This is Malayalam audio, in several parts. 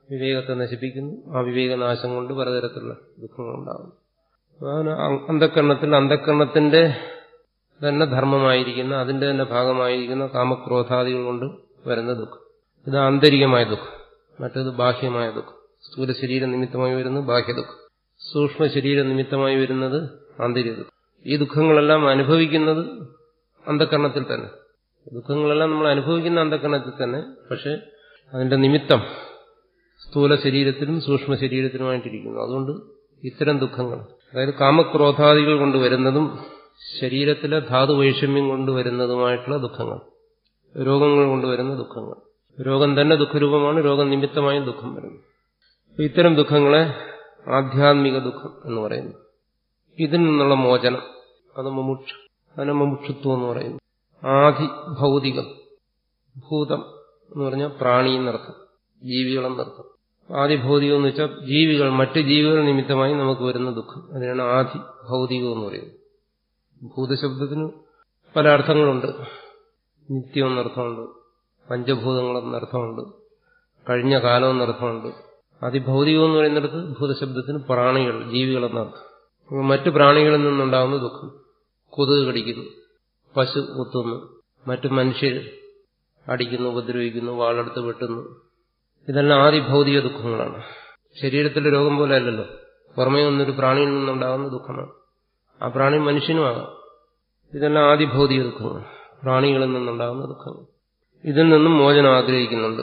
വിവേകത്തെ നശിപ്പിക്കുന്നു ആ വിവേകനാശം കൊണ്ട് പലതരത്തിലുള്ള ദുഃഖങ്ങളുണ്ടാകുന്നു അതാണ് അന്ധക്കരണത്തിൽ അന്ധക്കരണത്തിന്റെ തന്നെ ധർമ്മമായിരിക്കുന്ന അതിന്റെ തന്നെ ഭാഗമായിരിക്കുന്ന കാമക്രോധാദികൾ കൊണ്ട് വരുന്ന ദുഃഖം ഇത് ആന്തരികമായ ദുഃഖം മറ്റത് ബാഹ്യമായ ദുഃഖം സ്ഥൂല ശരീര നിമിത്തമായി വരുന്നത് ബാഹ്യദുഃഖം സൂക്ഷ്മ ശരീര നിമിത്തമായി വരുന്നത് ആന്തരിക ദുഃഖം ഈ ദുഃഖങ്ങളെല്ലാം അനുഭവിക്കുന്നത് അന്ധക്കരണത്തിൽ തന്നെ ദുഃഖങ്ങളെല്ലാം നമ്മൾ അനുഭവിക്കുന്ന അന്ധക്കരണത്തിൽ തന്നെ പക്ഷെ അതിന്റെ നിമിത്തം സ്ഥൂല ശരീരത്തിലും സൂക്ഷ്മ ശരീരത്തിലുമായിട്ടിരിക്കുന്നു അതുകൊണ്ട് ഇത്തരം ദുഃഖങ്ങൾ അതായത് കാമക്രോധാദികൾ കൊണ്ട് വരുന്നതും ശരീരത്തിലെ ധാതു വൈഷമ്യം കൊണ്ടുവരുന്നതുമായിട്ടുള്ള ദുഃഖങ്ങൾ രോഗങ്ങൾ കൊണ്ടുവരുന്ന ദുഃഖങ്ങൾ രോഗം തന്നെ ദുഃഖരൂപമാണ് രോഗം നിമിത്തമായും ദുഃഖം വരുന്നു ഇത്തരം ദുഃഖങ്ങളെ ആധ്യാത്മിക ദുഃഖം എന്ന് പറയുന്നു ഇതിൽ നിന്നുള്ള മോചനം അത് മുമുക്ഷ അതിനെ മുമുക്ഷത്വം എന്ന് പറയുന്നു ആദി ഭൗതികം ഭൂതം എന്ന് പറഞ്ഞാൽ പ്രാണി എന്നർത്ഥം ജീവികളെന്നർത്ഥം ആദി ഭൗതികം എന്ന് വെച്ചാൽ ജീവികൾ മറ്റ് ജീവികൾ നിമിത്തമായി നമുക്ക് വരുന്ന ദുഃഖം അതിനാണ് ആദി ഭൗതികം എന്ന് പറയുന്നത് ഭൂതശബ്ദത്തിന് പല അർത്ഥങ്ങളുണ്ട് നിത്യം എന്നർത്ഥമുണ്ട് പഞ്ചഭൂതങ്ങൾ എന്നർത്ഥമുണ്ട് കഴിഞ്ഞ കാലം എന്നർത്ഥമുണ്ട് അതിഭൗതികം എന്ന് പറയുന്നിടത്ത് ഭൂതശബ്ദത്തിന് പ്രാണികൾ ജീവികൾ എന്നർത്ഥം മറ്റു പ്രാണികളിൽ നിന്നുണ്ടാകുന്ന ദുഃഖം കൊതുക് കടിക്കുന്നു പശു കുത്തുന്നു മറ്റു മനുഷ്യർ അടിക്കുന്നു ഉപദ്രവിക്കുന്നു വാളെടുത്ത് വെട്ടുന്നു ഇതെല്ലാം ആദി ഭൗതിക ദുഃഖങ്ങളാണ് ശരീരത്തിലെ രോഗം പോലെ അല്ലല്ലോ പുറമേ ഒന്നൊരു പ്രാണിയിൽ നിന്നുണ്ടാകുന്ന ദുഃഖമാണ് ആ പ്രാണി മനുഷ്യനുമാകാം ഇതെല്ലാം ആദി ഭൗതിക ദുഃഖങ്ങൾ പ്രാണികളിൽ നിന്നുണ്ടാകുന്ന ദുഃഖങ്ങൾ ഇതിൽ നിന്നും മോചനം ആഗ്രഹിക്കുന്നുണ്ട്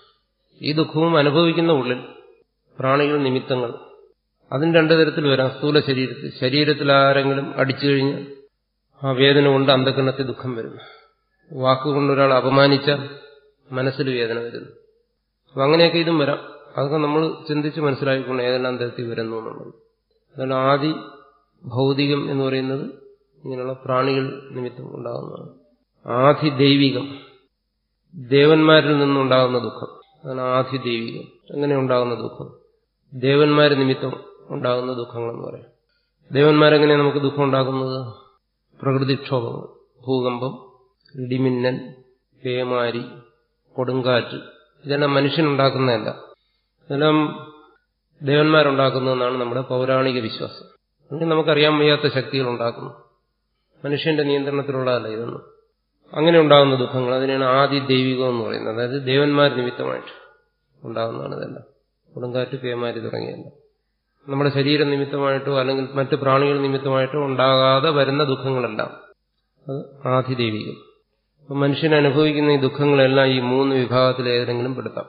ഈ ദുഃഖവും അനുഭവിക്കുന്ന ഉള്ളിൽ പ്രാണികൾ നിമിത്തങ്ങൾ അതിന് രണ്ടു തരത്തിൽ വരാം സ്ഥൂല ശരീരത്തിൽ ശരീരത്തിൽ ആരെങ്കിലും അടിച്ചു കഴിഞ്ഞ് ആ വേദന കൊണ്ട് അന്ധകരണത്തിൽ ദുഃഖം വരുന്നു വാക്കുകൊണ്ട് ഒരാൾ അപമാനിച്ചാൽ മനസ്സിൽ വേദന വരുന്നു അപ്പൊ അങ്ങനെയൊക്കെ ഇതും വരാം അതൊക്കെ നമ്മൾ ചിന്തിച്ച് മനസ്സിലാക്കിക്കൊണ്ട് ഏതെല്ലാം തരത്തിൽ വരുന്നു എന്നുള്ളത് അതാണ് ആദി ഭൗതികം എന്ന് പറയുന്നത് ഇങ്ങനെയുള്ള പ്രാണികൾ നിമിത്തം ഉണ്ടാകുന്നതാണ് ആദി ദൈവികം ദേവന്മാരിൽ നിന്നുണ്ടാകുന്ന ദുഃഖം അതാണ് ആദി ദൈവികം എങ്ങനെ ഉണ്ടാകുന്ന ദുഃഖം ദേവന്മാർ നിമിത്തം ഉണ്ടാകുന്ന ദുഃഖങ്ങളെന്ന് പറയാം ദേവന്മാരെങ്ങനെ നമുക്ക് ദുഃഖം ഉണ്ടാക്കുന്നത് പ്രകൃതിക്ഷോഭങ്ങൾ ഭൂകമ്പം ഇടിമിന്നൽ പേമാരി കൊടുങ്കാറ്റ് ഇതെല്ലാം മനുഷ്യനുണ്ടാക്കുന്നതല്ല ഇതെല്ലാം ദേവന്മാരുണ്ടാക്കുന്നതെന്നാണ് നമ്മുടെ പൗരാണിക വിശ്വാസം അങ്ങനെ നമുക്കറിയാൻ വയ്യാത്ത ശക്തികൾ ഉണ്ടാക്കുന്നു മനുഷ്യന്റെ നിയന്ത്രണത്തിലുള്ളതല്ല ഇതൊന്നും അങ്ങനെ ഉണ്ടാകുന്ന ദുഃഖങ്ങൾ അതിനെയാണ് ആദി ദൈവികം എന്ന് പറയുന്നത് അതായത് ദേവന്മാർ നിമിത്തമായിട്ട് ഉണ്ടാകുന്നതാണ് ഇതെല്ലാം കൊടുങ്കാറ്റ് പേമാരി തുടങ്ങിയല്ല നമ്മുടെ ശരീര നിമിത്തമായിട്ടോ അല്ലെങ്കിൽ മറ്റ് പ്രാണികൾ നിമിത്തമായിട്ടോ ഉണ്ടാകാതെ വരുന്ന ദുഃഖങ്ങളെല്ലാം അത് ആധിദൈവികം അപ്പം മനുഷ്യൻ അനുഭവിക്കുന്ന ഈ ദുഃഖങ്ങളെല്ലാം ഈ മൂന്ന് വിഭാഗത്തിൽ ഏതെങ്കിലും പെടുത്താം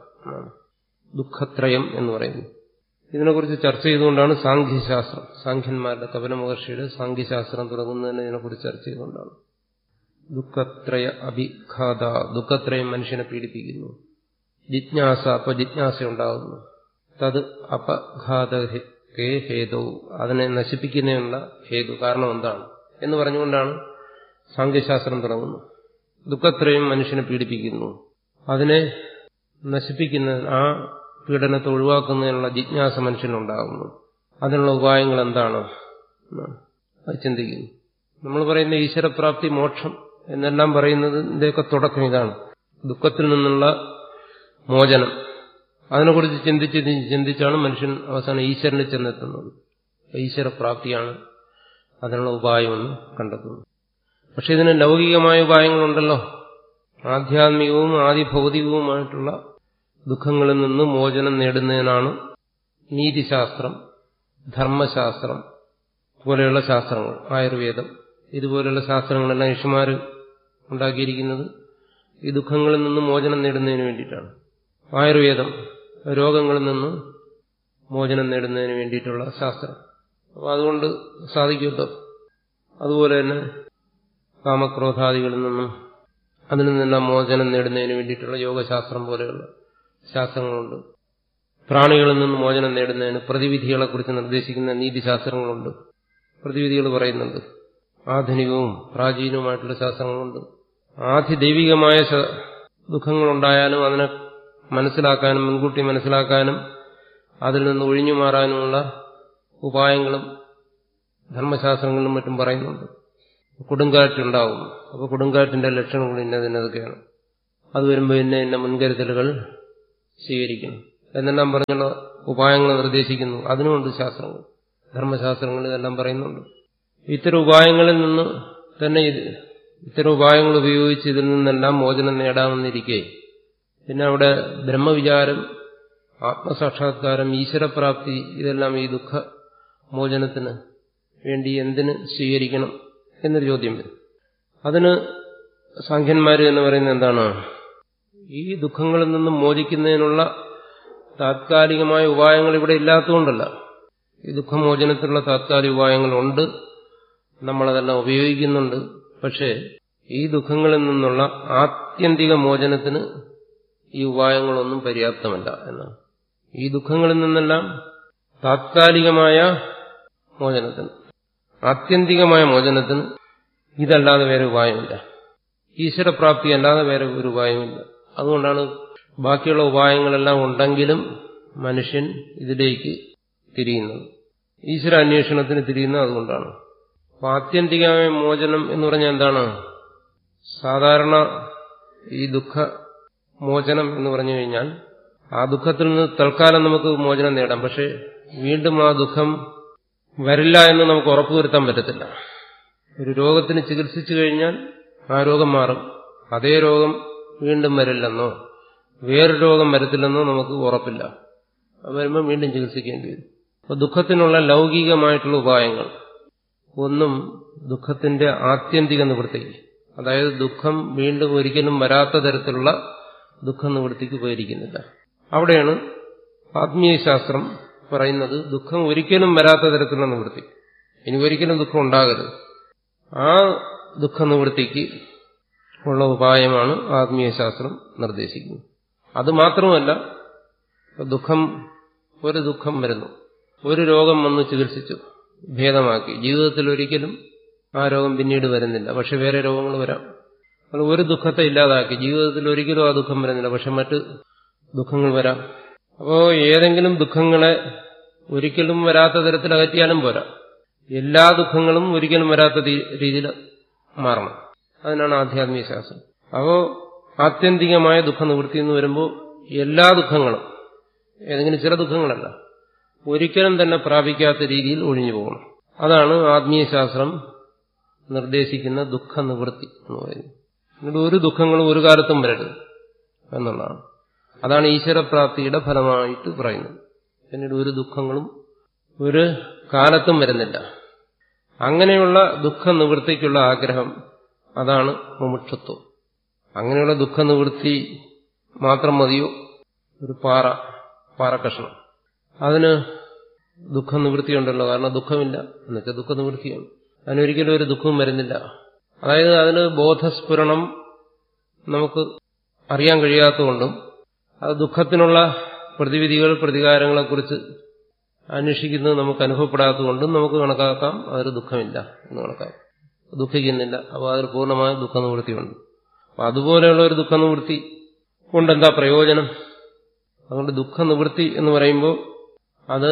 ദുഃഖത്രയം എന്ന് പറയുന്നു ഇതിനെക്കുറിച്ച് ചർച്ച ചെയ്തുകൊണ്ടാണ് സാഖ്യശാസ്ത്രം സാഖ്യന്മാരുടെ കപല മഹർഷിയുടെ സാഖ്യശാസ്ത്രം തുടങ്ങുന്നതിന് ഇതിനെക്കുറിച്ച് ചർച്ച ചെയ്തുകൊണ്ടാണ് ദുഃഖത്രയ അഭിഘാത ദുഃഖത്രയം മനുഷ്യനെ പീഡിപ്പിക്കുന്നു ജിജ്ഞാസ അപ്പൊ ജിജ്ഞാസ ഉണ്ടാകുന്നു തത് അപഘാതകേ ഹേതു അതിനെ നശിപ്പിക്കുന്നതിനുള്ള ഹേതു കാരണം എന്താണ് എന്ന് പറഞ്ഞുകൊണ്ടാണ് സാങ്കേശാസ്ത്രം തുടങ്ങുന്നത് ദുഃഖത്രയും മനുഷ്യനെ പീഡിപ്പിക്കുന്നു അതിനെ നശിപ്പിക്കുന്ന ആ പീഡനത്തെ ഒഴിവാക്കുന്നതിനുള്ള ജിജ്ഞാസ മനുഷ്യനുണ്ടാകുന്നു അതിനുള്ള ഉപായങ്ങൾ എന്താണ് അത് ചിന്തിക്കുന്നു നമ്മൾ പറയുന്ന ഈശ്വരപ്രാപ്തി മോക്ഷം എന്നെല്ലാം പറയുന്നതിന്റെയൊക്കെ തുടക്കം ഇതാണ് ദുഃഖത്തിൽ നിന്നുള്ള മോചനം അതിനെക്കുറിച്ച് ചിന്തിച്ച് ചിന്തിച്ചാണ് മനുഷ്യൻ അവസാനം ഈശ്വരനിൽ ചെന്നെത്തുന്നത് ഈശ്വരപ്രാപ്തിയാണ് അതിനുള്ള ഉപായമെന്ന് കണ്ടെത്തുന്നത് പക്ഷെ ഇതിന് ലൗകികമായ ഉപായങ്ങളുണ്ടല്ലോ ആധ്യാത്മികവും ആദിഭൗതികവുമായിട്ടുള്ള ദുഃഖങ്ങളിൽ നിന്ന് മോചനം നേടുന്നതിനാണ് നീതിശാസ്ത്രം ധർമ്മശാസ്ത്രം പോലെയുള്ള ശാസ്ത്രങ്ങൾ ആയുർവേദം ഇതുപോലെയുള്ള ശാസ്ത്രങ്ങളെല്ലാം ഋഷിമാർ ഉണ്ടാക്കിയിരിക്കുന്നത് ഈ ദുഃഖങ്ങളിൽ നിന്ന് മോചനം നേടുന്നതിന് വേണ്ടിയിട്ടാണ് ആയുർവേദം രോഗങ്ങളിൽ നിന്ന് മോചനം നേടുന്നതിന് വേണ്ടിയിട്ടുള്ള ശാസ്ത്രം അപ്പോൾ അതുകൊണ്ട് സാധിക്കുമല്ലോ അതുപോലെ തന്നെ കാമക്രോധാദികളിൽ നിന്നും അതിൽ നിന്നെല്ലാം മോചനം നേടുന്നതിന് വേണ്ടിയിട്ടുള്ള യോഗശാസ്ത്രം പോലെയുള്ള ശാസ്ത്രങ്ങളുണ്ട് പ്രാണികളിൽ നിന്ന് മോചനം നേടുന്നതിന് പ്രതിവിധികളെക്കുറിച്ച് നിർദ്ദേശിക്കുന്ന നീതിശാസ്ത്രങ്ങളുണ്ട് പ്രതിവിധികൾ പറയുന്നുണ്ട് ആധുനികവും പ്രാചീനവുമായിട്ടുള്ള ശാസ്ത്രങ്ങളുണ്ട് ആധിദൈവികമായ ദുഃഖങ്ങളുണ്ടായാലും അതിനെ മനസ്സിലാക്കാനും മുൻകൂട്ടി മനസ്സിലാക്കാനും അതിൽ നിന്ന് ഒഴിഞ്ഞു മാറാനുമുള്ള ഉപായങ്ങളും ധർമ്മശാസ്ത്രങ്ങളിലും മറ്റും പറയുന്നുണ്ട് കൊടുങ്കാറ്റുണ്ടാവും അപ്പോൾ കൊടുങ്കാറ്റിന്റെ ലക്ഷണങ്ങൾ ഇന്നതിനതൊക്കെയാണ് അത് വരുമ്പോൾ ഇന്ന ഇന്ന മുൻകരുതലുകൾ സ്വീകരിക്കണം എന്നെല്ലാം പറഞ്ഞുള്ള ഉപായങ്ങൾ നിർദ്ദേശിക്കുന്നു അതിനുമുണ്ട് ശാസ്ത്രങ്ങൾ ധർമ്മശാസ്ത്രങ്ങൾ ഇതെല്ലാം പറയുന്നുണ്ട് ഇത്തരം ഉപായങ്ങളിൽ നിന്ന് തന്നെ ഇത് ഇത്തരം ഉപായങ്ങൾ ഉപയോഗിച്ച് ഇതിൽ നിന്നെല്ലാം മോചനം നേടാമെന്നിരിക്കെ പിന്നെ അവിടെ ബ്രഹ്മവിചാരം ആത്മസാക്ഷാത്കാരം ഈശ്വരപ്രാപ്തി ഇതെല്ലാം ഈ ദുഃഖ മോചനത്തിന് വേണ്ടി എന്തിന് സ്വീകരിക്കണം എന്നൊരു ചോദ്യം വരും അതിന് സാഖ്യന്മാർ എന്ന് പറയുന്നത് എന്താണ് ഈ ദുഃഖങ്ങളിൽ നിന്നും മോചിക്കുന്നതിനുള്ള താത്കാലികമായ ഉപായങ്ങൾ ഇവിടെ ഇല്ലാത്തതുകൊണ്ടല്ല ഈ ദുഃഖമോചനത്തിനുള്ള താത്കാലിക ഉപായങ്ങളുണ്ട് നമ്മളതെല്ലാം ഉപയോഗിക്കുന്നുണ്ട് പക്ഷേ ഈ ദുഃഖങ്ങളിൽ നിന്നുള്ള ആത്യന്തിക മോചനത്തിന് ഈ ഉപായങ്ങളൊന്നും പര്യാപ്തമല്ല എന്നാണ് ഈ ദുഃഖങ്ങളിൽ നിന്നെല്ലാം താത്കാലികമായ മോചനത്തിന് ആത്യന്തികമായ മോചനത്തിന് ഇതല്ലാതെ വേറെ ഉപായമില്ല ഈശ്വരപ്രാപ്തി അല്ലാതെ വേറെ ഒരു ഉപായമില്ല അതുകൊണ്ടാണ് ബാക്കിയുള്ള ഉപായങ്ങളെല്ലാം ഉണ്ടെങ്കിലും മനുഷ്യൻ ഇതിലേക്ക് തിരിയുന്നത് ഈശ്വര അന്വേഷണത്തിന് തിരിയുന്നത് അതുകൊണ്ടാണ് അപ്പൊ ആത്യന്തികമായ മോചനം എന്ന് പറഞ്ഞാൽ എന്താണ് സാധാരണ ഈ ദുഃഖ മോചനം എന്ന് പറഞ്ഞു കഴിഞ്ഞാൽ ആ ദുഃഖത്തിൽ നിന്ന് തൽക്കാലം നമുക്ക് മോചനം നേടാം പക്ഷെ വീണ്ടും ആ ദുഃഖം വരില്ല എന്ന് നമുക്ക് ഉറപ്പുവരുത്താൻ പറ്റത്തില്ല ഒരു രോഗത്തിന് ചികിത്സിച്ചു കഴിഞ്ഞാൽ ആ രോഗം മാറും അതേ രോഗം വീണ്ടും വരില്ലെന്നോ വേറൊരു രോഗം വരത്തില്ലെന്നോ നമുക്ക് ഉറപ്പില്ല അത് വരുമ്പോൾ വീണ്ടും ചികിത്സിക്കേണ്ടി വരും അപ്പോൾ ദുഃഖത്തിനുള്ള ലൗകികമായിട്ടുള്ള ഉപായങ്ങൾ ഒന്നും ദുഃഖത്തിന്റെ ആത്യന്തിക നിവൃത്തിക്ക് അതായത് ദുഃഖം വീണ്ടും ഒരിക്കലും വരാത്ത തരത്തിലുള്ള ദുഃഖ നിവൃത്തിക്ക് ഉപകരിക്കുന്നില്ല അവിടെയാണ് ആത്മീയശാസ്ത്രം പറയുന്നത് ദുഃഖം ഒരിക്കലും വരാത്ത തരത്തിലുള്ള നിവൃത്തി ഇനി ഒരിക്കലും ദുഃഖം ഉണ്ടാകരുത് ആ ദുഃഖ നിവൃത്തിക്ക് ഉള്ള ഉപായമാണ് ആത്മീയശാസ്ത്രം നിർദ്ദേശിക്കുന്നത് അത് മാത്രമല്ല ദുഃഖം ഒരു ദുഃഖം വരുന്നു ഒരു രോഗം വന്ന് ചികിത്സിച്ചു ഭേദമാക്കി ജീവിതത്തിൽ ഒരിക്കലും ആ രോഗം പിന്നീട് വരുന്നില്ല പക്ഷെ വേറെ രോഗങ്ങൾ വരാം അത് ഒരു ദുഃഖത്തെ ഇല്ലാതാക്കി ജീവിതത്തിൽ ഒരിക്കലും ആ ദുഃഖം വരുന്നില്ല പക്ഷെ മറ്റ് ദുഃഖങ്ങൾ വരാം അപ്പോൾ ഏതെങ്കിലും ദുഃഖങ്ങളെ ഒരിക്കലും വരാത്ത തരത്തിൽ അകറ്റിയാലും പോരാ എല്ലാ ദുഃഖങ്ങളും ഒരിക്കലും വരാത്ത രീതിയിൽ മാറണം അതിനാണ് ആധ്യാത്മിക ശാസ്ത്രം അപ്പോൾ ആത്യന്തികമായ ദുഃഖ നിവൃത്തി എന്ന് വരുമ്പോൾ എല്ലാ ദുഃഖങ്ങളും ഏതെങ്കിലും ചില ദുഃഖങ്ങളല്ല ഒരിക്കലും തന്നെ പ്രാപിക്കാത്ത രീതിയിൽ ഒഴിഞ്ഞു പോകണം അതാണ് ആത്മീയശാസ്ത്രം നിർദ്ദേശിക്കുന്ന ദുഃഖ നിവൃത്തി എന്ന് പറയുന്നത് എന്നിട്ട് ഒരു ദുഃഖങ്ങളും ഒരു കാലത്തും വരരുത് എന്നുള്ളതാണ് അതാണ് ഈശ്വരപ്രാപ്തിയുടെ ഫലമായിട്ട് പറയുന്നത് പിന്നീട് ഒരു ദുഃഖങ്ങളും ഒരു കാലത്തും വരുന്നില്ല അങ്ങനെയുള്ള ദുഃഖ നിവൃത്തിക്കുള്ള ആഗ്രഹം അതാണ് മുമുക്ഷത്വം അങ്ങനെയുള്ള ദുഃഖ നിവൃത്തി മാത്രം മതിയോ ഒരു പാറ പാറക്കഷ്ണം അതിന് ദുഃഖ നിവൃത്തിയുണ്ടല്ലോ കാരണം ദുഃഖമില്ല എന്നുവെച്ചാൽ ദുഃഖ നിവൃത്തിയാണ് അതിനൊരിക്കലും ഒരു ദുഃഖവും വരുന്നില്ല അതായത് അതിന് ബോധസ്ഫുരണം നമുക്ക് അറിയാൻ കഴിയാത്തതുകൊണ്ടും അത് ദുഃഖത്തിനുള്ള പ്രതിവിധികൾ പ്രതികാരങ്ങളെക്കുറിച്ച് അന്വേഷിക്കുന്നത് നമുക്ക് അനുഭവപ്പെടാത്തതുകൊണ്ടും നമുക്ക് കണക്കാക്കാം അതൊരു ദുഃഖമില്ല എന്ന് കണക്കാക്കാം ദുഃഖിക്കുന്നില്ല അപ്പോൾ അതിൽ പൂർണ്ണമായ ദുഃഖ നിവൃത്തിയുണ്ട് അപ്പം അതുപോലെയുള്ള ഒരു ദുഃഖ നിവൃത്തി കൊണ്ടെന്താ പ്രയോജനം അതുകൊണ്ട് ദുഃഖ നിവൃത്തി എന്ന് പറയുമ്പോൾ അത്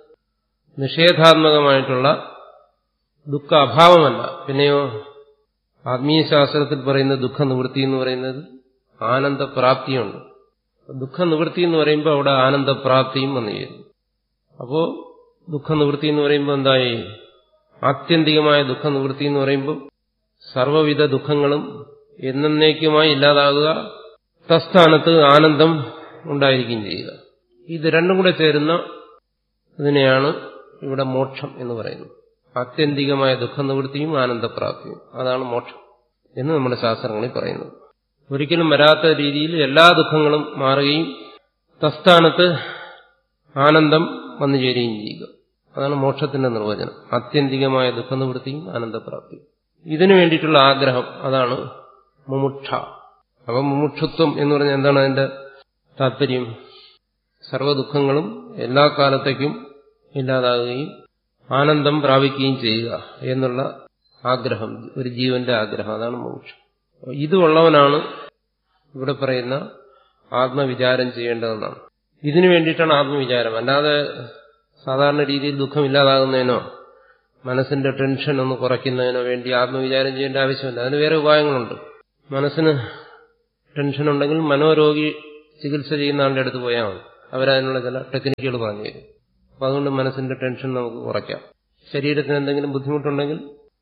നിഷേധാത്മകമായിട്ടുള്ള ദുഃഖ അഭാവമല്ല പിന്നെയോ ആത്മീയശാസ്ത്രത്തിൽ പറയുന്ന ദുഃഖ നിവൃത്തി എന്ന് പറയുന്നത് ആനന്ദപ്രാപ്തിയുണ്ട് ദുഃഖ നിവൃത്തി എന്ന് പറയുമ്പോൾ അവിടെ ആനന്ദപ്രാപ്തിയും വന്നു ചേരും അപ്പോ ദുഃഖ നിവൃത്തി എന്ന് പറയുമ്പോൾ എന്തായി ആത്യന്തികമായ ദുഃഖ നിവൃത്തി എന്ന് പറയുമ്പോൾ സർവവിധ ദുഃഖങ്ങളും എന്നേക്കുമായി ഇല്ലാതാകുക തസ്ഥാനത്ത് ആനന്ദം ഉണ്ടായിരിക്കുകയും ചെയ്യുക ഇത് രണ്ടും കൂടെ ചേരുന്ന ഇതിനെയാണ് ഇവിടെ മോക്ഷം എന്ന് പറയുന്നത് ആത്യന്തികമായ ദുഃഖ നിവൃത്തിയും ആനന്ദപ്രാപ്തിയും അതാണ് മോക്ഷം എന്ന് നമ്മുടെ ശാസ്ത്രങ്ങളിൽ പറയുന്നത് ഒരിക്കലും വരാത്ത രീതിയിൽ എല്ലാ ദുഃഖങ്ങളും മാറുകയും തസ്ഥാനത്ത് ആനന്ദം വന്നു ചേരുകയും ചെയ്യുക അതാണ് മോക്ഷത്തിന്റെ നിർവചനം ആത്യന്തികമായ ദുഃഖനിവൃത്തിയും ആനന്ദപ്രാപ്തിയും ഇതിനു വേണ്ടിയിട്ടുള്ള ആഗ്രഹം അതാണ് മുമുക്ഷ അപ്പൊ മുമുക്ഷുത്വം എന്ന് പറഞ്ഞാൽ എന്താണ് അതിന്റെ താല്പര്യം സർവ്വദുഃഖങ്ങളും എല്ലാ കാലത്തേക്കും ഇല്ലാതാകുകയും ആനന്ദം പ്രാപിക്കുകയും ചെയ്യുക എന്നുള്ള ആഗ്രഹം ഒരു ജീവന്റെ ആഗ്രഹം അതാണ് മോക്ഷം ഇതുള്ളവനാണ് ഇവിടെ പറയുന്ന ആത്മവിചാരം ചെയ്യേണ്ടതെന്നാണ് ഇതിനു വേണ്ടിയിട്ടാണ് ആത്മവിചാരം അല്ലാതെ സാധാരണ രീതിയിൽ ദുഃഖമില്ലാതാകുന്നതിനോ മനസ്സിന്റെ ടെൻഷൻ ഒന്ന് കുറയ്ക്കുന്നതിനോ വേണ്ടി ആത്മവിചാരം ചെയ്യേണ്ട ആവശ്യമില്ല അതിന് വേറെ ഉപായങ്ങളുണ്ട് മനസ്സിന് ടെൻഷൻ ഉണ്ടെങ്കിൽ മനോരോഗി ചികിത്സ ചെയ്യുന്ന ആളുടെ അടുത്ത് പോയാൽ മതി അവരതിനുള്ള ചില ടെക്നിക്കുകൾ പറഞ്ഞു തരും അപ്പം അതുകൊണ്ട് മനസ്സിന്റെ ടെൻഷൻ നമുക്ക് കുറയ്ക്കാം ശരീരത്തിന് എന്തെങ്കിലും ബുദ്ധിമുട്ടുണ്ടെങ്കിൽ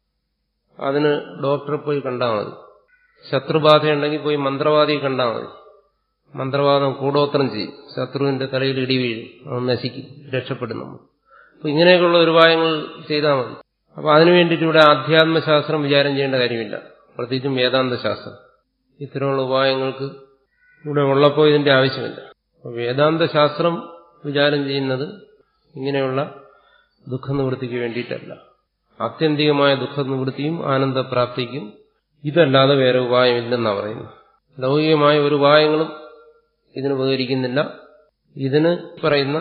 അതിന് ഡോക്ടറെ പോയി കണ്ടാൽ മതി ശത്രുബാധയുണ്ടെങ്കിൽ പോയി മന്ത്രവാദിയെ കണ്ടാൽ മതി മന്ത്രവാദം കൂടോത്രം ചെയ്യും ശത്രുവിന്റെ തലയിൽ ഇടി വീഴും അവൻ നശിക്കും രക്ഷപ്പെടും നമ്മൾ അപ്പൊ ഇങ്ങനെയൊക്കെയുള്ള ഉപായങ്ങൾ ചെയ്താൽ മതി അപ്പൊ അതിനു വേണ്ടിയിട്ട് ഇവിടെ ആധ്യാത്മശാസ്ത്രം വിചാരം ചെയ്യേണ്ട കാര്യമില്ല പ്രത്യേകിച്ചും വേദാന്ത ശാസ്ത്രം ഇത്തരമുള്ള ഉപായങ്ങൾക്ക് ഇവിടെ ഉള്ളപ്പോൾ ഇതിന്റെ ആവശ്യമില്ല അപ്പൊ വേദാന്ത ശാസ്ത്രം വിചാരം ചെയ്യുന്നത് ഇങ്ങനെയുള്ള ദുഃഖനിവൃത്തിക്ക് വേണ്ടിയിട്ടല്ല ആത്യന്തികമായ ദുഃഖനിവൃത്തിയും ആനന്ദപ്രാപ്തിക്കും ഇതല്ലാതെ വേറെ ഉപായമില്ലെന്നാണ് പറയുന്നത് ലൗകികമായ ഒരു ഉപായങ്ങളും ഇതിന് ഉപകരിക്കുന്നില്ല ഇതിന് പറയുന്ന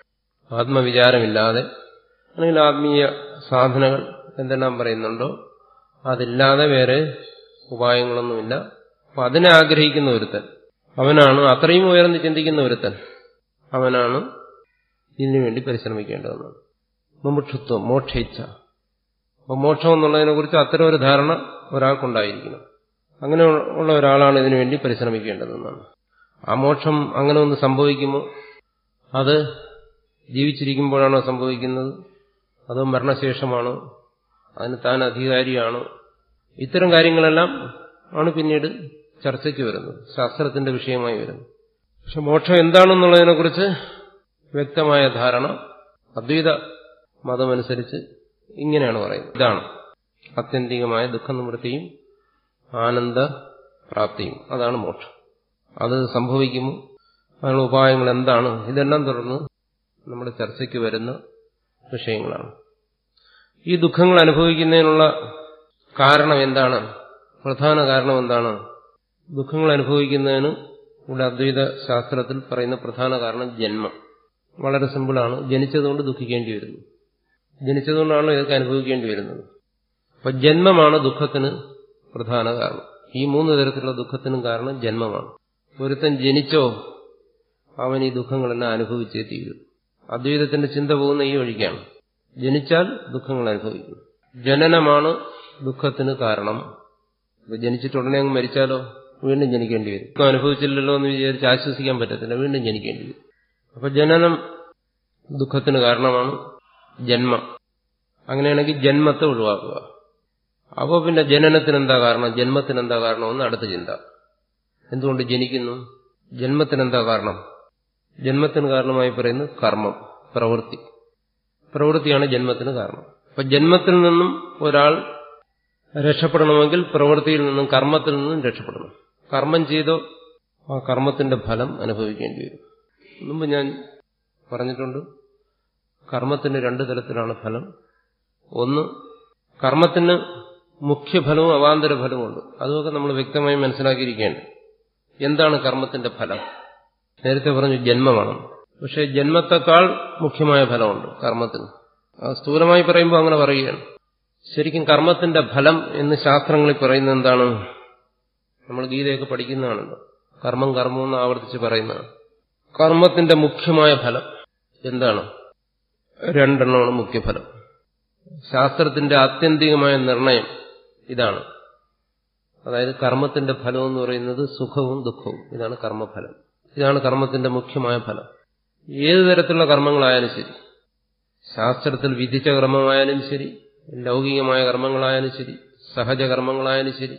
ആത്മവിചാരമില്ലാതെ അല്ലെങ്കിൽ ആത്മീയ സാധനകൾ എന്തെല്ലാം പറയുന്നുണ്ടോ അതില്ലാതെ വേറെ ഉപായങ്ങളൊന്നുമില്ല അപ്പൊ അതിനെ ആഗ്രഹിക്കുന്ന ഒരുത്തൻ അവനാണ് അത്രയും ഉയർന്ന് ചിന്തിക്കുന്ന ഒരുത്തൻ അവനാണ് ഇതിനു വേണ്ടി പരിശ്രമിക്കേണ്ടതെന്നാണ് മുമുക്ഷുത്വം മോക്ഷയിച്ച അപ്പൊ മോക്ഷം എന്നുള്ളതിനെ കുറിച്ച് അത്തരം ഒരു ധാരണ ഒരാൾക്കുണ്ടായിരിക്കണം അങ്ങനെ ഉള്ള ഒരാളാണ് ഇതിനു വേണ്ടി പരിശ്രമിക്കേണ്ടതെന്നാണ് ആ മോക്ഷം അങ്ങനെ ഒന്ന് സംഭവിക്കുമോ അത് ജീവിച്ചിരിക്കുമ്പോഴാണോ സംഭവിക്കുന്നത് അതോ മരണശേഷമാണോ അതിന് താൻ അധികാരിയാണോ ഇത്തരം കാര്യങ്ങളെല്ലാം ആണ് പിന്നീട് ചർച്ചയ്ക്ക് വരുന്നത് ശാസ്ത്രത്തിന്റെ വിഷയമായി വരുന്നത് പക്ഷെ മോക്ഷം എന്താണെന്നുള്ളതിനെക്കുറിച്ച് വ്യക്തമായ ധാരണ അദ്വൈത മതമനുസരിച്ച് ഇങ്ങനെയാണ് പറയുന്നത് ഇതാണ് ആത്യന്തികമായ ദുഃഖനിവൃത്തിയും ആനന്ദ പ്രാപ്തിയും അതാണ് മോക്ഷം അത് സംഭവിക്കുമോ അതിനുള്ള ഉപായങ്ങൾ എന്താണ് ഇതെല്ലാം തുടർന്ന് നമ്മുടെ ചർച്ചയ്ക്ക് വരുന്ന വിഷയങ്ങളാണ് ഈ ദുഃഖങ്ങൾ അനുഭവിക്കുന്നതിനുള്ള കാരണം എന്താണ് പ്രധാന കാരണം എന്താണ് ദുഃഖങ്ങൾ അനുഭവിക്കുന്നതിന് ഇവിടെ അദ്വൈത ശാസ്ത്രത്തിൽ പറയുന്ന പ്രധാന കാരണം ജന്മം വളരെ സിമ്പിളാണ് ജനിച്ചതുകൊണ്ട് ദുഃഖിക്കേണ്ടി വരുന്നു ജനിച്ചതുകൊണ്ടാണ് ഇതൊക്കെ അനുഭവിക്കേണ്ടി വരുന്നത് അപ്പൊ ജന്മമാണ് ദുഃഖത്തിന് പ്രധാന കാരണം ഈ മൂന്ന് തരത്തിലുള്ള ദുഃഖത്തിനും കാരണം ജന്മമാണ് ഒരുത്തൻ ജനിച്ചോ അവൻ ഈ ദുഃഖങ്ങളെല്ലാം അനുഭവിച്ചേ തീരും അദ്വൈതത്തിന്റെ ചിന്ത പോകുന്ന ഈ വഴിക്കാണ് ജനിച്ചാൽ ദുഃഖങ്ങൾ അനുഭവിക്കും ജനനമാണ് ദുഃഖത്തിന് കാരണം ജനിച്ചിട്ട് ഉടനെ അങ്ങ് മരിച്ചാലോ വീണ്ടും ജനിക്കേണ്ടി വരും ദുഃഖം അനുഭവിച്ചില്ലല്ലോ എന്ന് വിചാരിച്ച് ആശ്വസിക്കാൻ പറ്റത്തില്ല വീണ്ടും ജനിക്കേണ്ടി വരും അപ്പൊ ജനനം ദുഃഖത്തിന് കാരണമാണ് ജന്മം അങ്ങനെയാണെങ്കിൽ ജന്മത്തെ ഒഴിവാക്കുക അപ്പോൾ പിന്നെ ജനനത്തിന് എന്താ കാരണം ജന്മത്തിന് എന്താ കാരണമെന്ന് അടുത്ത ചിന്ത എന്തുകൊണ്ട് ജനിക്കുന്നു ജന്മത്തിന് എന്താ കാരണം ജന്മത്തിന് കാരണമായി പറയുന്നത് കർമ്മം പ്രവൃത്തി പ്രവൃത്തിയാണ് ജന്മത്തിന് കാരണം അപ്പൊ ജന്മത്തിൽ നിന്നും ഒരാൾ രക്ഷപ്പെടണമെങ്കിൽ പ്രവൃത്തിയിൽ നിന്നും കർമ്മത്തിൽ നിന്നും രക്ഷപ്പെടണം കർമ്മം ചെയ്തോ ആ കർമ്മത്തിന്റെ ഫലം അനുഭവിക്കേണ്ടി വരും മുമ്പ് ഞാൻ പറഞ്ഞിട്ടുണ്ട് കർമ്മത്തിന് രണ്ട് തരത്തിലാണ് ഫലം ഒന്ന് കർമ്മത്തിന് മുഖ്യഫലവും അവാന്തര ഫലവും ഉണ്ട് അതുമൊക്കെ നമ്മൾ വ്യക്തമായി മനസ്സിലാക്കിയിരിക്കേണ്ടത് എന്താണ് കർമ്മത്തിന്റെ ഫലം നേരത്തെ പറഞ്ഞു ജന്മമാണ് പക്ഷെ ജന്മത്തെക്കാൾ മുഖ്യമായ ഫലമുണ്ട് കർമ്മത്തിന് സ്ഥൂലമായി പറയുമ്പോൾ അങ്ങനെ പറയുകയാണ് ശരിക്കും കർമ്മത്തിന്റെ ഫലം എന്ന് ശാസ്ത്രങ്ങളിൽ പറയുന്നത് എന്താണ് നമ്മൾ ഗീതയൊക്കെ പഠിക്കുന്നതാണല്ലോ കർമ്മം കർമ്മം എന്ന് ആവർത്തിച്ച് പറയുന്നതാണ് കർമ്മത്തിന്റെ മുഖ്യമായ ഫലം എന്താണ് രണ്ടെണ്ണമാണ് മുഖ്യഫലം ശാസ്ത്രത്തിന്റെ ആത്യന്തികമായ നിർണയം ഇതാണ് അതായത് കർമ്മത്തിന്റെ ഫലം എന്ന് പറയുന്നത് സുഖവും ദുഃഖവും ഇതാണ് കർമ്മഫലം ഇതാണ് കർമ്മത്തിന്റെ മുഖ്യമായ ഫലം ഏതു തരത്തിലുള്ള കർമ്മങ്ങളായാലും ശരി ശാസ്ത്രത്തിൽ വിധിച്ച കർമ്മമായാലും ശരി ലൗകികമായ കർമ്മങ്ങളായാലും ശരി സഹജ കർമ്മങ്ങളായാലും ശരി